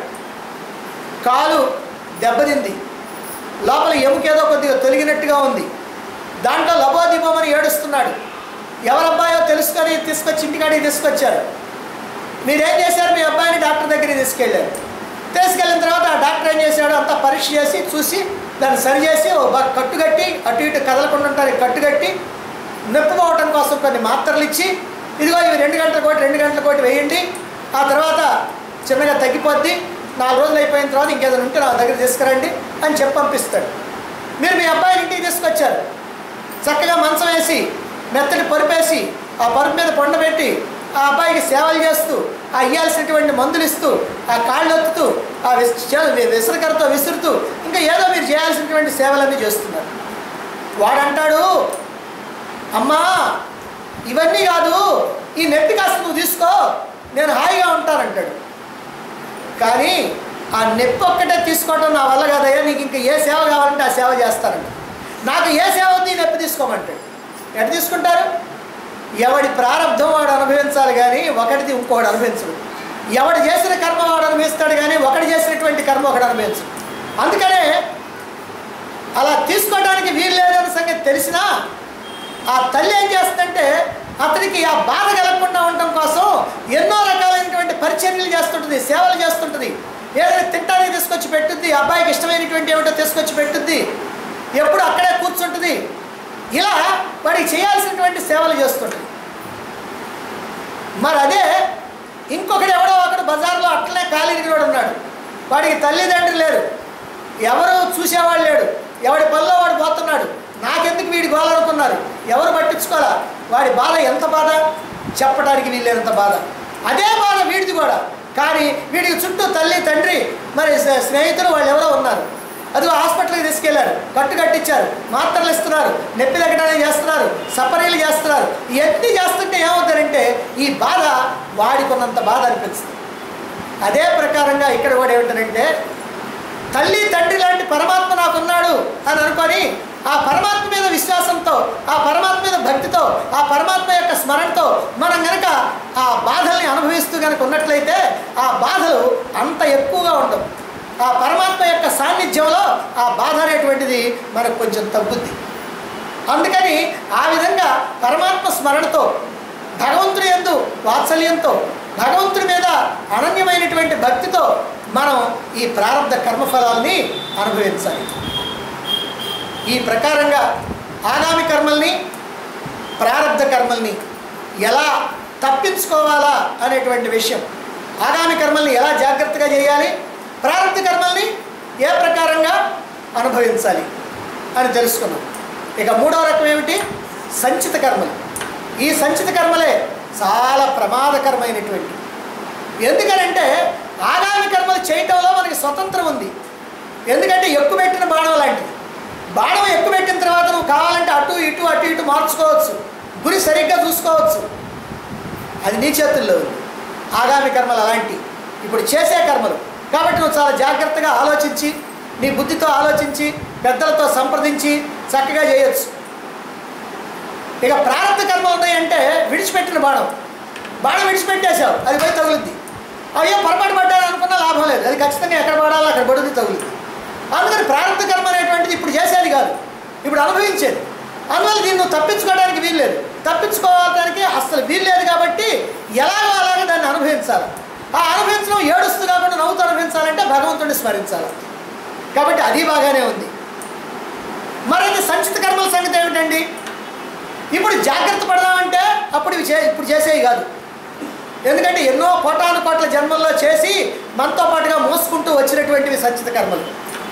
కాలు దెబ్బతింది లోపల ఎముకేదో కొద్దిగా తొలగినట్టుగా ఉంది దాంట్లో లబోదిబోమని ఏడుస్తున్నాడు ఎవరబ్బాయో తెలుసుకొని తీసుకొచ్చి ఇంటికాడికి తీసుకొచ్చారు మీరేం చేశారు మీ అబ్బాయిని డాక్టర్ దగ్గరికి తీసుకెళ్ళారు తీసుకెళ్ళిన తర్వాత ఆ డాక్టర్ ఏం చేశాడు అంతా పరీక్ష చేసి చూసి దాన్ని సరి చేసి ఓ బ- కట్టుకట్టి అటు ఇటు కదలకుండా ఉంటారు కట్టుకట్టి నొప్పి పోవటం కోసం కొన్ని మాత్రలు ఇచ్చి ఇదిగో ఇవి రెండు గంటల కోటి రెండు గంటల కోటి వేయండి ఆ తర్వాత చిన్నగా తగ్గిపోద్ది నాలుగు రోజులు అయిపోయిన తర్వాత ఇంకేదైనా ఉంటే నా దగ్గర తీసుకురండి అని చెప్పి పంపిస్తాడు మీరు మీ అబ్బాయిని ఇంటికి తీసుకొచ్చారు చక్కగా మంచం వేసి మెత్తటి పరుపేసి ఆ పరుపు మీద పొండబెట్టి ఆ అబ్బాయికి సేవలు చేస్తూ ఆ ఇయ్యాల్సినటువంటి మందులు ఇస్తూ ఆ కాళ్ళు ఒత్తుతూ ఆ విస్ చే- విసరకరతో విసురుతూ ఇంకా ఏదో మీరు చేయాల్సినటువంటి సేవలన్నీ చేస్తున్నారు వాడంటాడు అమ్మా ఇవన్నీ కాదు ఈ నెప్పి కాస్త నువ్వు తీసుకో నేను హాయిగా ఉంటానంటాడు కానీ ఆ నొప్పి ఒక్కటే తీసుకోవటం నా వల్ల కాదయ్యా నీకు ఇంకా ఏ సేవ కావాలంటే ఆ సేవ చేస్తానంట నాకు ఏ సేవ ఉంది ఈ నొప్పి తీసుకోమంటాడు ఎట్ట తీసుకుంటారు ఎవడి ప్రారంధం వాడు అనుభవించాలి కానీ ఒకటిది ఇంకొకటి అనుభవించడు ఎవడు చేసిన కర్మ వాడు అనుభవిస్తాడు కానీ ఒకటి చేసినటువంటి కర్మ ఒకటి అనుభవించడు అందుకనే అలా తీసుకోవడానికి వీలు లేదన్న సంగతి తెలిసినా ఆ తల్లి ఏం చేస్తుందంటే అతనికి ఆ బాధ కలగకుండా ఉండటం కోసం ఎన్నో రకాలైనటువంటి పరిచర్యలు చేస్తుంటుంది సేవలు చేస్తుంటుంది ఏదైనా తింటానికి తీసుకొచ్చి పెట్టుద్ది ఆ అబ్బాయికి ఇష్టమైనటువంటి ఏమిటో తీసుకొచ్చి పెట్టుద్ది ఎప్పుడు అక్కడే కూర్చుంటుంది ఇలా వాడికి చేయాల్సినటువంటి సేవలు చేస్తుంటుంది మరి అదే ఇంకొకడు ఎవడో ఒకడు బజార్లో అట్లనే ఖాళీకి కూడా ఉన్నాడు వాడికి తల్లిదండ్రులు లేరు ఎవరు చూసేవాడు లేడు ఎవడి పనిలో వాడు పోతున్నాడు నాకెందుకు వీడి గోలనుకున్నారు ఎవరు పట్టించుకోవాలా వాడి బాధ ఎంత బాధ చెప్పడానికి వీళ్ళేంత బాధ అదే బాధ వీడిది కూడా కానీ వీడికి చుట్టూ తల్లి తండ్రి మరి స్నే- స్నేహితులు వాళ్ళు ఎవరో ఉన్నారు అది హాస్పిటల్కి తీసుకెళ్లారు కట్టు కట్టించారు మాత్రలు ఇస్తున్నారు నొప్పి తగ్గడానికి చేస్తున్నారు సపరీలు చేస్తున్నారు ఇవన్నీ చేస్తుంటే ఏమవుతారంటే ఈ బాధ వాడికున్నంత బాధ అనిపిస్తుంది అదే ప్రకారంగా ఇక్కడ కూడా ఏమిటంటే తల్లి తండ్రి లాంటి పరమాత్మ నాకున్నాడు అని అనుకొని ఆ పరమాత్మ మీద విశ్వాసంతో ఆ పరమాత్మ మీద భక్తితో ఆ పరమాత్మ యొక్క స్మరణతో మనం గనక ఆ బాధల్ని అనుభవిస్తూ కనుక ఉన్నట్లయితే ఆ బాధలు అంత ఎక్కువగా ఉండవు ఆ పరమాత్మ యొక్క సాన్నిధ్యంలో ఆ బాధ అనేటువంటిది మనకు కొంచెం తగ్గుద్ది అందుకని ఆ విధంగా పరమాత్మ స్మరణతో భగవంతుని ఎందు వాత్సల్యంతో భగవంతుని మీద అనన్యమైనటువంటి భక్తితో మనం ఈ ప్రారంభ కర్మఫలాల్ని అనుభవించాలి ఈ ప్రకారంగా ఆగామి కర్మల్ని ప్రారంధ కర్మల్ని ఎలా తప్పించుకోవాలా అనేటువంటి విషయం ఆగామి కర్మల్ని ఎలా జాగ్రత్తగా చేయాలి ప్రారంభ కర్మల్ని ఏ ప్రకారంగా అనుభవించాలి అని తెలుసుకున్నాం ఇక మూడో రకం ఏమిటి సంచిత కర్మలు ఈ సంచిత కర్మలే చాలా ప్రమాదకరమైనటువంటి ఎందుకనంటే ఆగామి కర్మలు చేయటంలో మనకి స్వతంత్రం ఉంది ఎందుకంటే ఎక్కువ పెట్టిన బాణం లాంటిది బాణం ఎక్కువ పెట్టిన తర్వాత నువ్వు కావాలంటే అటు ఇటు అటు ఇటు మార్చుకోవచ్చు గురి సరిగ్గా చూసుకోవచ్చు అది నీ చేతుల్లో ఉంది ఆగామి కర్మలు అలాంటి ఇప్పుడు చేసే కర్మలు కాబట్టి నువ్వు చాలా జాగ్రత్తగా ఆలోచించి నీ బుద్ధితో ఆలోచించి పెద్దలతో సంప్రదించి చక్కగా చేయొచ్చు ఇక ప్రారంభ కర్మలు ఉన్నాయంటే విడిచిపెట్టిన బాణం బాణం విడిచిపెట్టేశావు అది పోయి తగులుద్ది అయ్యో పొరపాటు పడ్డాను అనుకున్నా లాభం లేదు అది ఖచ్చితంగా ఎక్కడ పడాలో అక్కడ పడుద్ది తగులుద్ది అందుకని ప్రారంభ కర్మ అనేటువంటిది ఇప్పుడు చేసేది కాదు ఇప్పుడు అనుభవించేది అందువల్ల దీన్ని నువ్వు తప్పించుకోవడానికి వీల్లేదు తప్పించుకోవడానికి అస్సలు వీల్లేదు కాబట్టి ఎలాగో అలాగే దాన్ని అనుభవించాలి ఆ అనుభవించడం ఏడుస్తూ కాకుండా నవ్వుతూ అనుభవించాలంటే భగవంతుడిని స్మరించాలి కాబట్టి అది బాగానే ఉంది మరైతే సంచిత కర్మల సంగతి ఏమిటండి ఇప్పుడు జాగ్రత్త పడదామంటే అప్పుడు ఇవి చే ఇప్పుడు చేసేవి కాదు ఎందుకంటే ఎన్నో కోటాను కోట్ల జన్మల్లో చేసి మనతో పాటుగా మోసుకుంటూ వచ్చినటువంటివి సంచిత కర్మలు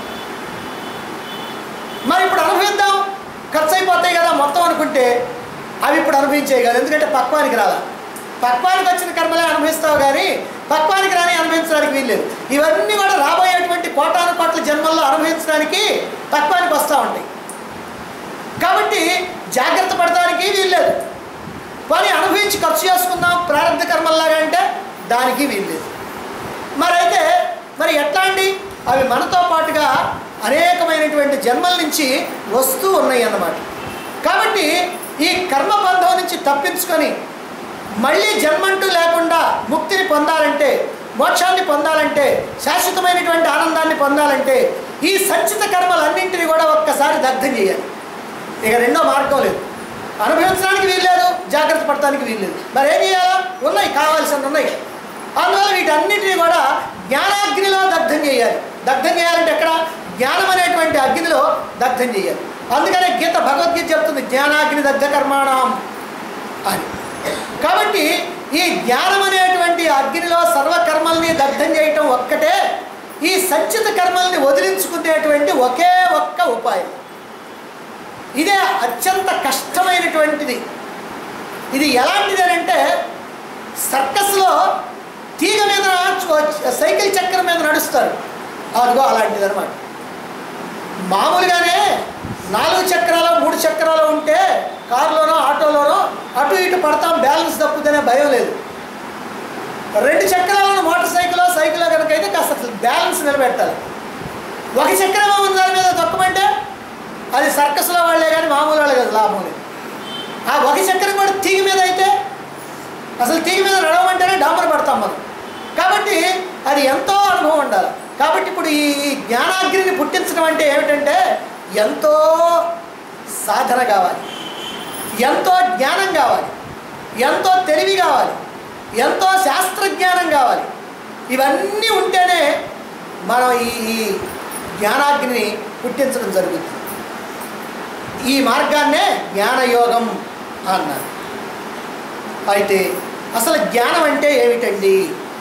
మరి ఇప్పుడు అనుభవిద్దాం ఖర్చు అయిపోతాయి కదా మొత్తం అనుకుంటే అవి ఇప్పుడు అనుభవించేవి కాదు ఎందుకంటే పక్వానికి రాలా పక్వానికి వచ్చిన కర్మలే అనుభవిస్తావు కానీ పక్వానికి రాని అనుభవించడానికి వీల్లేదు ఇవన్నీ కూడా రాబోయేటువంటి కోటాను కోట్ల జన్మల్లో అనుభవించడానికి పక్వానికి వస్తూ ఉంటాయి కాబట్టి జాగ్రత్త పడటానికి వీల్లేదు కానీ అనుభవించి ఖర్చు చేసుకుందాం ప్రారంభ కర్మల్లాగా అంటే దానికి వీల్లేదు మరి అయితే మరి ఎట్లా అండి అవి మనతో పాటుగా అనేకమైనటువంటి జన్మల నుంచి వస్తూ ఉన్నాయి అన్నమాట కాబట్టి ఈ కర్మబంధం నుంచి తప్పించుకొని మళ్ళీ జన్మంటూ లేకుండా ముక్తిని పొందాలంటే మోక్షాన్ని పొందాలంటే శాశ్వతమైనటువంటి ఆనందాన్ని పొందాలంటే ఈ సంచిత కర్మలన్నింటినీ కూడా ఒక్కసారి దగ్ధం చేయాలి ఇక రెండో మార్గం లేదు అనుభవించడానికి వీల్లేదు జాగ్రత్త పడటానికి వీల్లేదు మరి ఏం చేయాలా ఉన్నాయి కావాల్సిన ఉన్నాయి అందువల్ల వీటన్నిటిని కూడా జ్ఞానాగ్నిలో దగ్ధం చేయాలి దగ్ధం చేయాలంటే ఎక్కడ జ్ఞానం అనేటువంటి అగ్నిలో దగ్ధం చేయాలి అందుకనే గీత భగవద్గీత చెప్తుంది జ్ఞానాగ్ని దగ్ధ కర్మాణం అని కాబట్టి ఈ జ్ఞానం అనేటువంటి అగ్నిలో సర్వకర్మల్ని దగ్ధం చేయటం ఒక్కటే ఈ సంచిత కర్మల్ని వదిలించుకునేటువంటి ఒకే ఒక్క ఉపాయం ఇదే అత్యంత కష్టమైనటువంటిది ఇది ఎలాంటిది అని అంటే సర్కస్లో తీగ మీద చ- సైకిల్ చక్రం మీద నడుస్తారు అదిగో అలాంటిది అనమాట మామూలుగానే నాలుగు చక్రాలు మూడు చక్రాలు ఉంటే కారులోనో ఆటోలోనో అటు ఇటు పడతాం బ్యాలెన్స్ తప్పుదనే భయం లేదు రెండు చక్రాలను మోటార్ సైకిల్ సైకిల్ కనుక అయితే కాస్త అసలు బ్యాలెన్స్ నిలబెట్టాలి ఒక చక్రమే ఉంది దాని మీద తొక్కమంటే అది సర్కస్లో వాళ్ళే కానీ మామూలు వాళ్ళే కదా లాభం లేదు ఆ ఒక చక్రం కూడా తీగ మీద అయితే అసలు తీగ మీద నడవమంటేనే డాంబర్ పడతాం మనం కాబట్టి అది ఎంతో అనుభవం ఉండాలి కాబట్టి ఇప్పుడు ఈ జ్ఞానాగ్నిని పుట్టించడం అంటే ఏమిటంటే ఎంతో సాధన కావాలి ఎంతో జ్ఞానం కావాలి ఎంతో తెలివి కావాలి ఎంతో శాస్త్రజ్ఞానం కావాలి ఇవన్నీ ఉంటేనే మనం ఈ ఈ జ్ఞానాగ్నిని పుట్టించడం జరుగుతుంది ఈ మార్గాన్నే జ్ఞానయోగం అన్నారు అయితే అసలు జ్ఞానం అంటే ఏమిటండి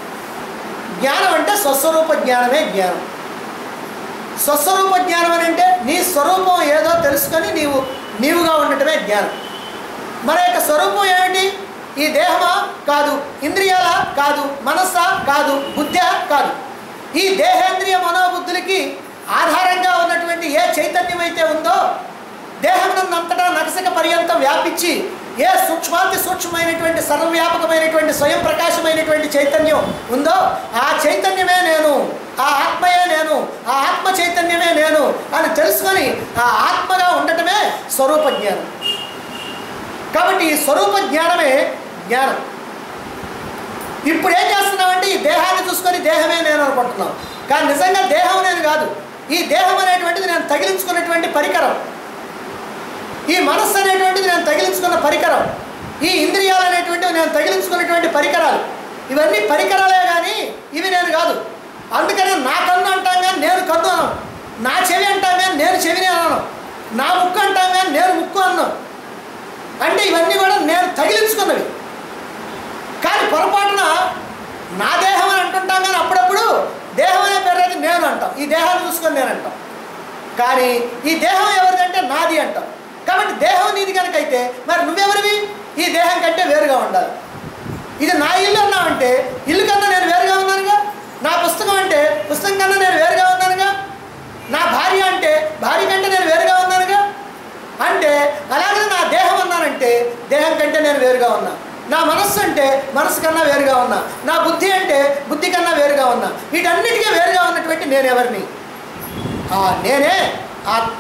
జ్ఞానం అంటే స్వస్వరూప జ్ఞానమే జ్ఞానం స్వస్వరూప జ్ఞానం అని అంటే నీ స్వరూపం ఏదో తెలుసుకొని నీవు నీవుగా ఉండటమే జ్ఞానం మన యొక్క స్వరూపం ఏమిటి ఈ దేహమా కాదు ఇంద్రియాల కాదు మనస్సా కాదు బుద్ధా కాదు ఈ దేహేంద్రియ మనోబుద్ధులకి ఆధారంగా ఉన్నటువంటి ఏ చైతన్యం అయితే ఉందో దేహమునంతటా నకసక పర్యంతం వ్యాపించి ఏ సూక్ష్మాతి సూక్ష్మమైనటువంటి సర్వవ్యాపకమైనటువంటి స్వయం ప్రకాశమైనటువంటి చైతన్యం ఉందో ఆ చైతన్యమే నేను ఆ ఆత్మయే నేను ఆ ఆత్మ చైతన్యమే నేను అని తెలుసుకొని ఆ ఆత్మగా ఉండటమే స్వరూప జ్ఞానం కాబట్టి ఈ స్వరూప జ్ఞానమే జ్ఞానం ఇప్పుడు ఏం చేస్తున్నామంటే ఈ దేహాన్ని చూసుకొని దేహమే నేను అనుకుంటున్నాం కానీ నిజంగా దేహం నేను కాదు ఈ దేహం అనేటువంటిది నేను తగిలించుకున్నటువంటి పరికరం ఈ మనస్సు అనేటువంటిది నేను తగిలించుకున్న పరికరం ఈ ఇంద్రియాలు అనేటువంటివి నేను తగిలించుకున్నటువంటి పరికరాలు ఇవన్నీ పరికరాలే కానీ ఇవి నేను కాదు అందుకని నా కన్ను అంటాం కానీ నేను కన్ను అనం నా చెవి అంటాం కానీ నేను చెవిని అనను నా ముక్కు అంటాం కానీ నేను ముక్కు అన్నాను అంటే ఇవన్నీ కూడా నేను తగిలించుకున్నవి కానీ పొరపాటున నా దేహం అని అంటుంటాం కానీ అప్పుడప్పుడు దేహం అనే పేరు అయితే నేను అంటాం ఈ దేహాన్ని చూసుకొని నేను అంటాం కానీ ఈ దేహం ఎవరిదంటే నాది అంటాం కాబట్టి దేహం నీది కనుక అయితే మరి నువ్వెవరివి ఈ దేహం కంటే వేరుగా ఉండాలి ఇది నా ఇల్లు అన్నావంటే ఇల్లు కన్నా నేను వేరుగా ఉన్నానుగా నా పుస్తకం అంటే పుస్తకం కన్నా నేను వేరుగా ఉన్నానుగా నా భార్య అంటే భార్య కంటే నేను వేరుగా ఉన్నానుగా అంటే అలాగే నా దేహం అన్నానంటే దేహం కంటే నేను వేరుగా ఉన్నా నా మనస్సు అంటే మనస్సు కన్నా వేరుగా ఉన్నా నా బుద్ధి అంటే బుద్ధి కన్నా వేరుగా ఉన్నా వీటన్నిటికీ వేరుగా ఉన్నటువంటి నేను ఎవరిని ఆ నేనే ఆత్మ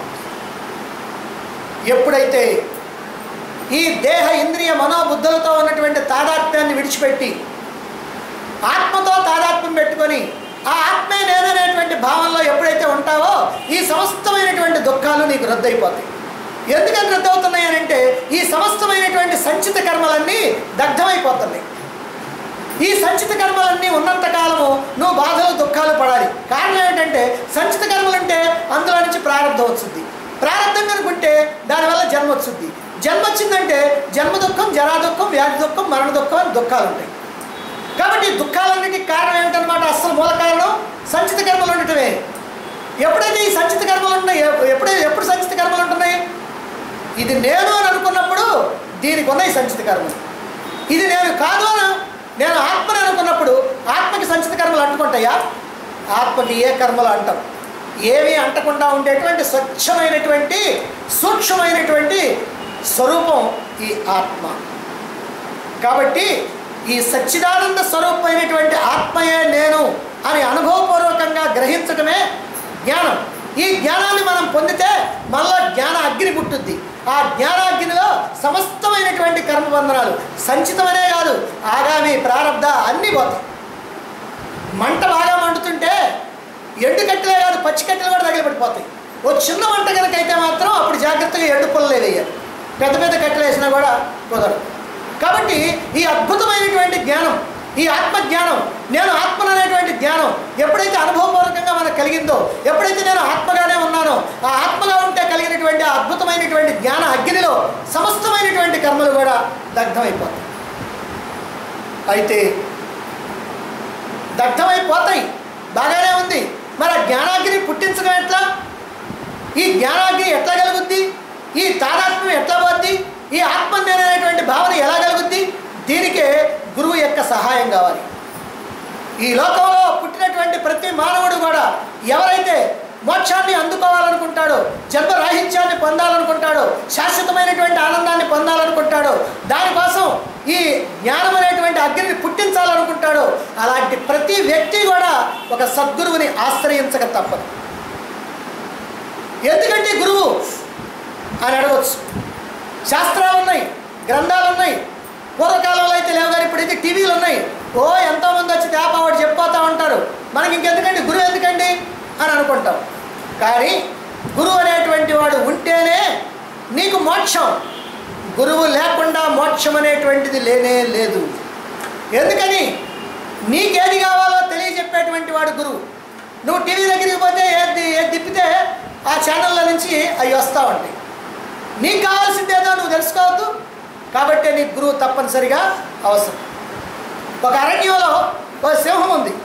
ఎప్పుడైతే ఈ దేహ ఇంద్రియ మనోబుద్ధులతో ఉన్నటువంటి తాదాత్మ్యాన్ని విడిచిపెట్టి ఆత్మతో తాదాత్మ్యం పెట్టుకొని ఆ ఆత్మే నేననేటువంటి భావంలో ఎప్పుడైతే ఉంటావో ఈ సమస్తమైనటువంటి దుఃఖాలు నీకు రద్దయిపోతాయి ఎందుకని రద్దవుతున్నాయి అని అంటే ఈ సమస్తమైనటువంటి సంచిత కర్మలన్నీ దగ్ధమైపోతున్నాయి ఈ సంచిత కర్మలన్నీ ఉన్నంత కాలము నువ్వు బాధలు దుఃఖాలు పడాలి కారణం ఏంటంటే సంచిత కర్మలు అంటే అందులో నుంచి ప్రారంభం వచ్చింది ప్రారంభం కనుకుంటే దానివల్ల జన్మ వచ్చింది జన్మ వచ్చిందంటే జన్మ దుఃఖం జరా దుఃఖం వ్యాధి దుఃఖం మరణ దుఃఖం అని దుఃఖాలు ఉంటాయి కాబట్టి ఈ దుఃఖాలన్నిటికీ కారణం ఏమిటనమాట అసలు మూల కారణం సంచిత కర్మలు ఉండటమే ఎప్పుడైతే ఈ సంచిత కర్మలు ఉన్నాయి ఎప్- ఎప్పుడైతే ఎప్పుడు సంచిత కర్మలు ఉంటున్నాయి ఇది నేను అని అనుకున్నప్పుడు దీనికి ఉన్నాయి సంచిత కర్మలు ఇది నేను కాదు అని నేను ఆత్మని అనుకున్నప్పుడు ఆత్మకి సంచిత కర్మలు అంటుకుంటాయా ఆత్మకి ఏ కర్మలు అంటాం ఏమీ అంటకుండా ఉండేటువంటి స్వచ్ఛమైనటువంటి సూక్ష్మమైనటువంటి స్వరూపం ఈ ఆత్మ కాబట్టి ఈ సచ్చిదానంద స్వరూపమైనటువంటి ఆత్మయే నేను అని అనుభవపూర్వకంగా గ్రహించటమే జ్ఞానం ఈ జ్ఞానాన్ని మనం పొందితే మళ్ళా జ్ఞాన అగ్ని పుట్టుద్ది ఆ జ్ఞానాగ్నిలో సమస్తమైనటువంటి కర్మబంధనాలు సంచితమనే కాదు ఆగామి ప్రారంధ అన్నీ పోతాయి మంట బాగా మండుతుంటే ఎండు కట్టెలే కాదు పచ్చి కట్టెలు కూడా తగిలిపడిపోతాయి ఓ చిన్న మంట కనుక అయితే మాత్రం అప్పుడు జాగ్రత్తగా ఎండు పొలలే వేయాలి పెద్ద పెద్ద కట్టెలు వేసినా కూడా కుదరదు కాబట్టి ఈ అద్భుతమైనటువంటి జ్ఞానం ఈ ఆత్మ జ్ఞానం నేను ఆత్మను అనేటువంటి జ్ఞానం ఎప్పుడైతే అనుభవపూర్వకంగా మనకు కలిగిందో ఎప్పుడైతే నేను ఆత్మగానే ఉన్నానో ఆ ఆత్మగా ఉంటే కలిగినటువంటి ఆ అద్భుతమైనటువంటి జ్ఞాన అగ్నిలో సమస్తమైనటువంటి కర్మలు కూడా దగ్ధమైపోతాయి అయితే దగ్ధమైపోతాయి బాగానే ఉంది మరి ఆ జ్ఞానాగ్ని పుట్టించడం ఎట్లా ఈ జ్ఞానాగ్ని ఎట్లా కలుగుద్ది ఈ తాదాత్మ్యం ఎట్లా పోద్ది ఈ ఆత్మ నేననేటువంటి భావన ఎలా కలుగుద్ది దీనికే గురువు యొక్క సహాయం కావాలి ఈ లోకంలో పుట్టినటువంటి ప్రతి మానవుడు కూడా ఎవరైతే మోక్షాన్ని అందుకోవాలనుకుంటాడో జన్మ రాహిత్యాన్ని పొందాలనుకుంటాడో శాశ్వతమైనటువంటి ఆనందాన్ని పొందాలనుకుంటాడో దానికోసం ఈ జ్ఞానం అనేటువంటి అగ్నిని పుట్టించాలనుకుంటాడో అలాంటి ప్రతి వ్యక్తి కూడా ఒక సద్గురువుని ఆశ్రయించక తప్పదు ఎందుకంటే గురువు అని అడగవచ్చు శాస్త్రాలు ఉన్నాయి గ్రంథాలు ఉన్నాయి పూర్వకాలంలో అయితే లేవు కానీ ఇప్పుడైతే టీవీలు ఉన్నాయి ఓ ఎంతోమంది వచ్చి తేప వాడు చెప్పిపోతూ ఉంటారు మనకి ఇంకెందుకండి గురువు ఎందుకండి అని అనుకుంటాం కానీ గురువు అనేటువంటి వాడు ఉంటేనే నీకు మోక్షం గురువు లేకుండా మోక్షం అనేటువంటిది లేనే లేదు ఎందుకని నీకేది కావాలో తెలియజెప్పేటువంటి వాడు గురువు నువ్వు టీవీ దగ్గరికి పోతే ఏది ఏది తిప్పితే ఆ ఛానల్లో నుంచి అవి వస్తూ ఉంటాయి నీకు కావాల్సిందేదో నువ్వు తెలుసుకోవద్దు కాబట్టి నీకు గురువు తప్పనిసరిగా అవసరం ఒక అరణ్యంలో ఒక సింహం ఉంది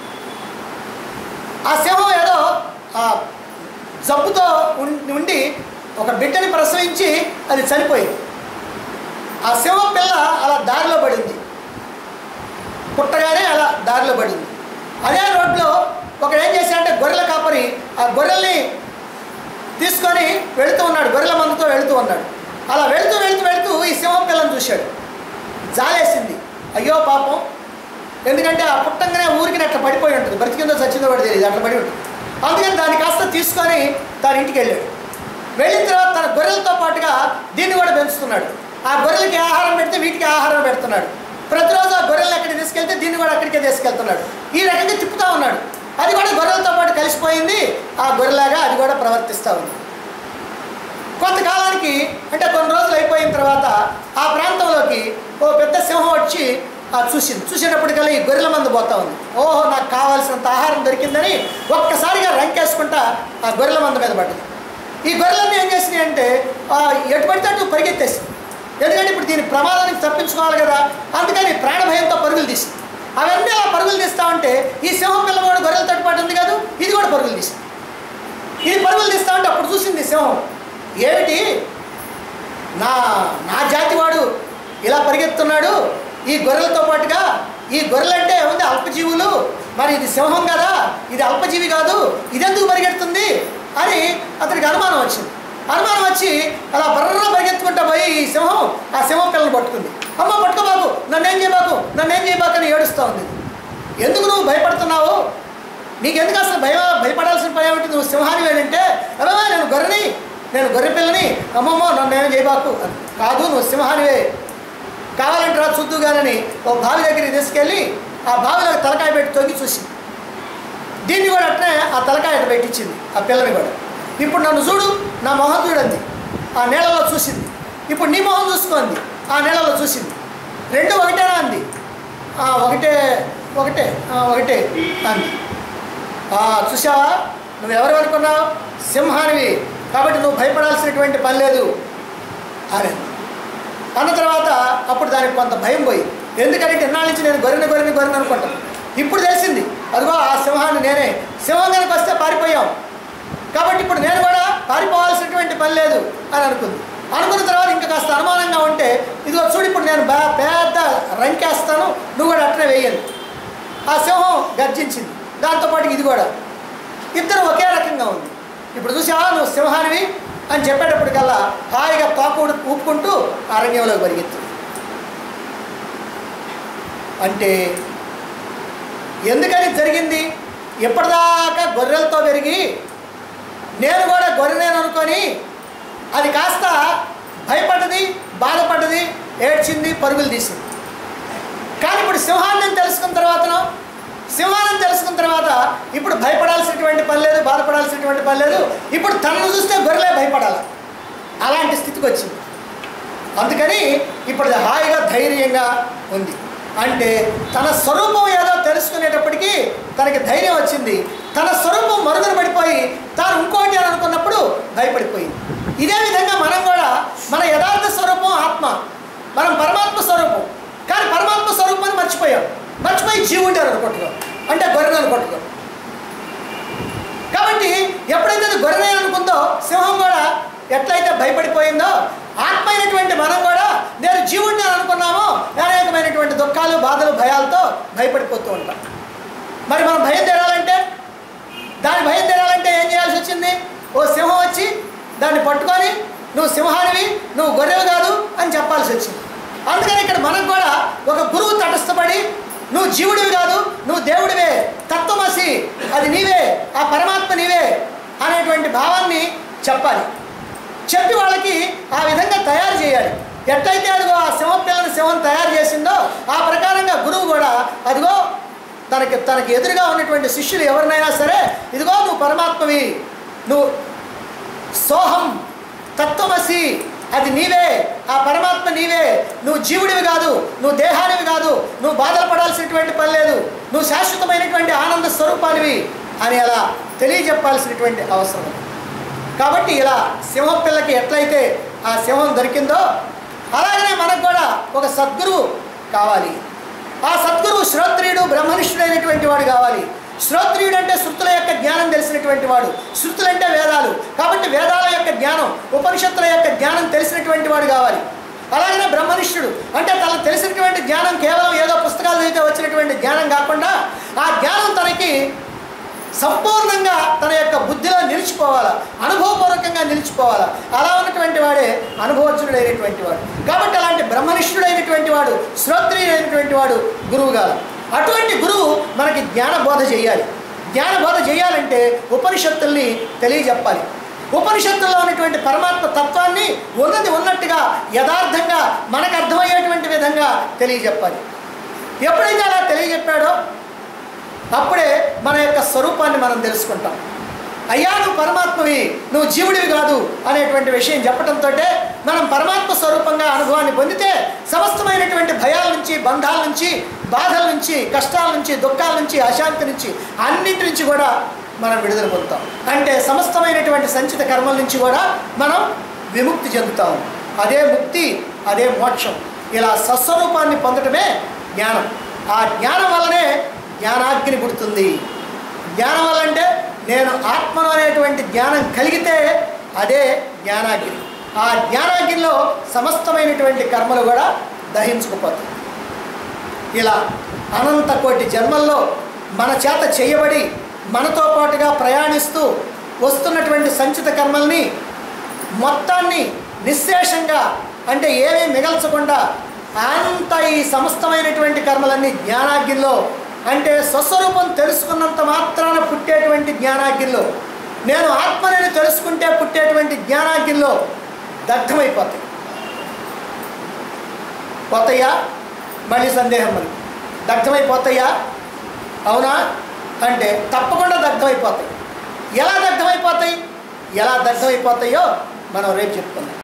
ఆ సింహం ఏదో ఆ జబ్బుతో ఉం- ఉండి ఒక బిడ్డని ప్రసవించి అది చనిపోయింది ఆ సింహం పిల్ల అలా దారిలో పడింది పుట్టగానే అలా దారిలో పడింది అదే రోడ్లో ఒకడు ఏం చేశాడంటే గొర్రెల కాపరి ఆ గొర్రెల్ని తీసుకొని వెళుతూ ఉన్నాడు గొర్రెల మందుతో వెళుతూ ఉన్నాడు అలా వెళుతూ వెళుతూ వెళుతూ ఈ సింహం పిల్లని చూశాడు జాలేసింది అయ్యో పాపం ఎందుకంటే ఆ పుట్టంగానే ఊరికి అట్లా పడిపోయి ఉంటుంది బ్రతికిందో చచ్చిందో కూడా తెలియదు అట్లా పడి ఉంటుంది అందుకని దాన్ని కాస్త తీసుకొని తన ఇంటికి వెళ్ళాడు వెళ్ళిన తర్వాత తన గొర్రెలతో పాటుగా దీన్ని కూడా పెంచుతున్నాడు ఆ గొర్రెలకి ఆహారం పెడితే వీటికి ఆహారం పెడుతున్నాడు ప్రతిరోజు ఆ గొర్రెలు ఎక్కడికి తీసుకెళ్తే దీన్ని కూడా అక్కడికే తీసుకెళ్తున్నాడు ఈ రకంగా తిప్పుతూ ఉన్నాడు అది కూడా గొర్రెలతో పాటు కలిసిపోయింది ఆ గొర్రెలాగా అది కూడా ప్రవర్తిస్తూ ఉంది కొంతకాలానికి అంటే కొన్ని రోజులు అయిపోయిన తర్వాత ఆ ప్రాంతంలోకి ఓ పెద్ద సింహం వచ్చి ఆ చూసింది చూసేటప్పటికల్లా ఈ గొర్రెల మందు పోతా ఉంది ఓహో నాకు కావాల్సినంత ఆహారం దొరికిందని ఒక్కసారిగా రంకేసుకుంటా ఆ గొర్రెల మంద మీద పడ్డది ఈ గొర్రెలన్నీ ఏం చేసినాయి అంటే ఆ, ఎటు పడితే అటు పరిగెత్తేసింది ఎందుకంటే ఇప్పుడు దీని ప్రమాదానికి తప్పించుకోవాలి కదా అందుకని ప్రాణభయంతో పరుగులు తీసింది అవన్నీ అలా పరుగులు తీస్తా ఉంటే ఈ సింహం పిల్ల కూడా గొర్రెల తట్టుపాటు ఉంది కదా ఇది కూడా పరుగులు తీసింది ఇది పరుగులు తీస్తా ఉంటే అప్పుడు చూసింది సింహం ఏమిటి నా నా జాతి వాడు ఇలా పరిగెత్తున్నాడు ఈ గొర్రెలతో పాటుగా ఈ గొర్రెలంటే ఏముంది అల్పజీవులు మరి ఇది సింహం కదా ఇది అల్పజీవి కాదు ఇదెందుకు పరిగెడుతుంది అని అతనికి అనుమానం వచ్చింది అనుమానం వచ్చి అలా బర్ర పరిగెత్తుకుంటా పోయి ఈ సింహం ఆ సింహం పిల్లలు పట్టుకుంది అమ్మ పట్టుకోబాకు నన్నేం చేయబాకు నన్నేం చేయబాకు అని ఏడుస్తూ ఉంది ఎందుకు నువ్వు భయపడుతున్నావు నీకెందుకు అసలు భయ భయపడాల్సిన పని ఏమిటి నువ్వు సింహాన్ని వేడంటే అమ్మా నేను గొర్రెని నేను గొర్రె పిల్లని అమ్మమ్మో నన్ను ఏం చేయబాకు అని కాదు నువ్వు సింహానివే కావాలంటే రా చూద్దుగానని ఓ బావి దగ్గరికి తీసుకెళ్ళి ఆ బావిలోకి తలకాయ పెట్టి తొంగి చూసింది దీన్ని కూడా అట్నే ఆ తలకాయ అటు పెట్టించింది ఆ పిల్లని కూడా ఇప్పుడు నన్ను చూడు నా మొహం చూడండి ఆ నీళ్ళలో చూసింది ఇప్పుడు నీ మొహం చూసుకోండి ఆ నీళ్ళలో చూసింది రెండు ఒకటేనా అంది "ఆ, ఒకటే ఒకటే "ఆ, ఒకటే అంది "ఆ, చూసావా నువ్వు ఎవరు అనుకున్నావు సింహానివి కాబట్టి నువ్వు భయపడాల్సినటువంటి పని లేదు అని అన్న తర్వాత అప్పుడు దానికి కొంత భయం పోయి ఎందుకంటే ఇన్నాళ్ళ నుంచి నేను గొర్రెని గొర్రెని గొర్రెని అనుకుంటాను ఇప్పుడు తెలిసింది అదిగో ఆ సింహాన్ని నేనే సింహం కనుక వస్తే పారిపోయాం కాబట్టి ఇప్పుడు నేను కూడా పారిపోవాల్సినటువంటి పని లేదు అని అనుకుంది అనుకున్న తర్వాత ఇంకా కాస్త అనుమానంగా ఉంటే ఇదిగో చూడు ఇప్పుడు నేను బా పెద్ద రంకేస్తాను నువ్వు కూడా అట్నే వేయండి ఆ సింహం గర్జించింది దాంతోపాటు ఇది కూడా ఇద్దరు ఒకే రకంగా ఉంది ఇప్పుడు చూసావా నువ్వు సింహానివి అని చెప్పేటప్పటికల్లా హాయిగా తోక ఊడు- ఊపుకుంటూ అరణ్యంలోకి పరిగెత్తుంది అంటే ఎందుకని జరిగింది ఇప్పటిదాకా గొర్రెలతో పెరిగి నేను కూడా గొర్రెనేను అనుకొని అది కాస్త భయపడ్డది బాధపడ్డది ఏడ్చింది పరుగులు తీసింది కానీ ఇప్పుడు సింహాన్ని తెలుసుకున్న తర్వాతను సింహాన్ని తెలుసుకున్న తర్వాత ఇప్పుడు భయపడాల్సినటువంటి పని లేదు బాధపడాల్సినటువంటి పని లేదు ఇప్పుడు తనను చూస్తే గొర్రెలే భయపడాలి అలాంటి స్థితికి వచ్చింది అందుకని ఇప్పుడు అది హాయిగా ధైర్యంగా ఉంది అంటే తన స్వరూపం ఏదో తెలుసుకునేటప్పటికీ తనకి ధైర్యం వచ్చింది తన స్వరూపం మరుగున పడిపోయి తాను ఇంకోటి అని అనుకున్నప్పుడు భయపడిపోయింది ఇదే విధంగా మనం కూడా మన యథార్థ స్వరూపం ఆత్మ మనం పరమాత్మ స్వరూపం కానీ పరమాత్మ స్వరూపాన్ని మర్చిపోయాం మర్చిపోయి జీవుండి అని అనుకుంటున్నాం అంటే గొర్రెని అనుకుంటున్నాం కాబట్టి ఎప్పుడైతే అది గొర్రెనే అనుకుందో సింహం కూడా ఎట్లయితే భయపడిపోయిందో ఆత్మ అయినటువంటి మనం కూడా నేను జీవుడిని అని అనుకున్నామో అనేకమైనటువంటి దుఃఖాలు బాధలు భయాలతో భయపడిపోతూ ఉంటాం మరి మనం భయం తెరాలంటే దాని భయం తెరాలంటే ఏం చేయాల్సి వచ్చింది ఓ సింహం వచ్చి దాన్ని పట్టుకొని నువ్వు సింహానివి నువ్వు గొర్రెలు కాదు అని చెప్పాల్సి వచ్చింది అందుకని ఇక్కడ మనకు కూడా ఒక గురువు తటస్థపడి నువ్వు జీవుడివి కాదు నువ్వు దేవుడివే తత్వమసి అది నీవే ఆ పరమాత్మ నీవే అనేటువంటి భావాన్ని చెప్పాలి చెప్పి వాళ్ళకి ఆ విధంగా తయారు చేయాలి ఎట్లయితే అదిగో ఆ సింహం పిల్లని సింహం తయారు చేసిందో ఆ ప్రకారంగా గురువు కూడా అదిగో తనకి తనకి ఎదురుగా ఉన్నటువంటి శిష్యులు ఎవరినైనా సరే ఇదిగో నువ్వు పరమాత్మవి నువ్వు సోహం తత్వమసి అది నీవే ఆ పరమాత్మ నీవే నువ్వు జీవుడివి కాదు నువ్వు దేహానివి కాదు నువ్వు బాధలు పడాల్సినటువంటి పని లేదు నువ్వు శాశ్వతమైనటువంటి ఆనంద స్వరూపానివి అని అలా తెలియజెప్పాల్సినటువంటి అవసరం ఉంది. కాబట్టి ఇలా సింహం పిల్లకి ఎట్లయితే ఆ సింహం దొరికిందో అలాగనే మనకు కూడా ఒక సద్గురువు కావాలి ఆ సద్గురువు శ్రోత్రియుడు బ్రహ్మనిష్ఠుడైనటువంటి వాడు కావాలి శ్రోత్రియుడు అంటే శృతుల యొక్క జ్ఞానం తెలిసినటువంటి వాడు శృతులు అంటే వేదాలు కాబట్టి వేదాల యొక్క జ్ఞానం ఉపనిషత్తుల యొక్క జ్ఞానం తెలిసినటువంటి వాడు కావాలి అలాగనే బ్రహ్మనిష్ఠుడు అంటే తనకు తెలిసినటువంటి జ్ఞానం కేవలం ఏదో పుస్తకాలు చదివితే వచ్చినటువంటి జ్ఞానం కాకుండా ఆ జ్ఞానం తనకి సంపూర్ణంగా తన యొక్క బుద్ధిలో నిలిచిపోవాలా అనుభవపూర్వకంగా నిలిచిపోవాలా అలా ఉన్నటువంటి వాడే అనుభవజ్ఞుడైనటువంటి వాడు కాబట్టి అలాంటి బ్రహ్మనిష్ఠుడైనటువంటి వాడు శ్రోత్రియుడైనటువంటి వాడు గురువు గారు అటువంటి గురువు మనకి జ్ఞాన బోధ చేయాలి జ్ఞాన బోధ చేయాలంటే ఉపనిషత్తుల్ని తెలియజెప్పాలి ఉపనిషత్తుల్లో ఉన్నటువంటి పరమాత్మ తత్వాన్ని ఉన్నది ఉన్నట్టుగా యథార్థంగా మనకు అర్థమయ్యేటువంటి విధంగా తెలియజెప్పాలి ఎప్పుడైతే అలా తెలియజెప్పాడో అప్పుడే మన యొక్క స్వరూపాన్ని మనం తెలుసుకుంటాం అయ్యా నువ్వు పరమాత్మవి నువ్వు జీవుడివి కాదు అనేటువంటి విషయం చెప్పడంతో మనం పరమాత్మ స్వరూపంగా అనుభవాన్ని పొందితే సమస్తమైనటువంటి భయాల నుంచి బంధాల నుంచి బాధల నుంచి కష్టాల నుంచి దుఃఖాల నుంచి అశాంతి నుంచి అన్నింటి నుంచి కూడా మనం విడుదల పొందుతాం అంటే సమస్తమైనటువంటి సంచిత కర్మల నుంచి కూడా మనం విముక్తి చెందుతాం అదే ముక్తి అదే మోక్షం ఇలా సస్వరూపాన్ని పొందటమే జ్ఞానం ఆ జ్ఞానం వల్లనే జ్ఞానాగ్ని పుడుతుంది జ్ఞానం వల్ల అంటే నేను ఆత్మను అనేటువంటి జ్ఞానం కలిగితే అదే జ్ఞానాగ్ని ఆ జ్ఞానాగ్నిలో సమస్తమైనటువంటి కర్మలు కూడా దహించుకుపోతాయి ఇలా అనంత కోటి జన్మల్లో మన చేత చేయబడి మనతో పాటుగా ప్రయాణిస్తూ వస్తున్నటువంటి సంచిత కర్మల్ని మొత్తాన్ని నిశ్శేషంగా అంటే ఏమీ మిగల్చకుండా అంత ఈ సమస్తమైనటువంటి కర్మలన్నీ జ్ఞానాగ్నిలో అంటే స్వస్వరూపం తెలుసుకున్నంత మాత్రాన పుట్టేటువంటి జ్ఞానాగ్నిలో నేను ఆత్మని తెలుసుకుంటే పుట్టేటువంటి జ్ఞానాగ్నిలో దగ్ధమైపోతాయి పోతాయా మళ్ళీ సందేహం మరి దగ్ధమైపోతాయా అవునా అంటే తప్పకుండా దగ్ధమైపోతాయి ఎలా దగ్ధమైపోతాయి ఎలా దగ్ధమైపోతాయో మనం రేపు చెప్పుకుందాం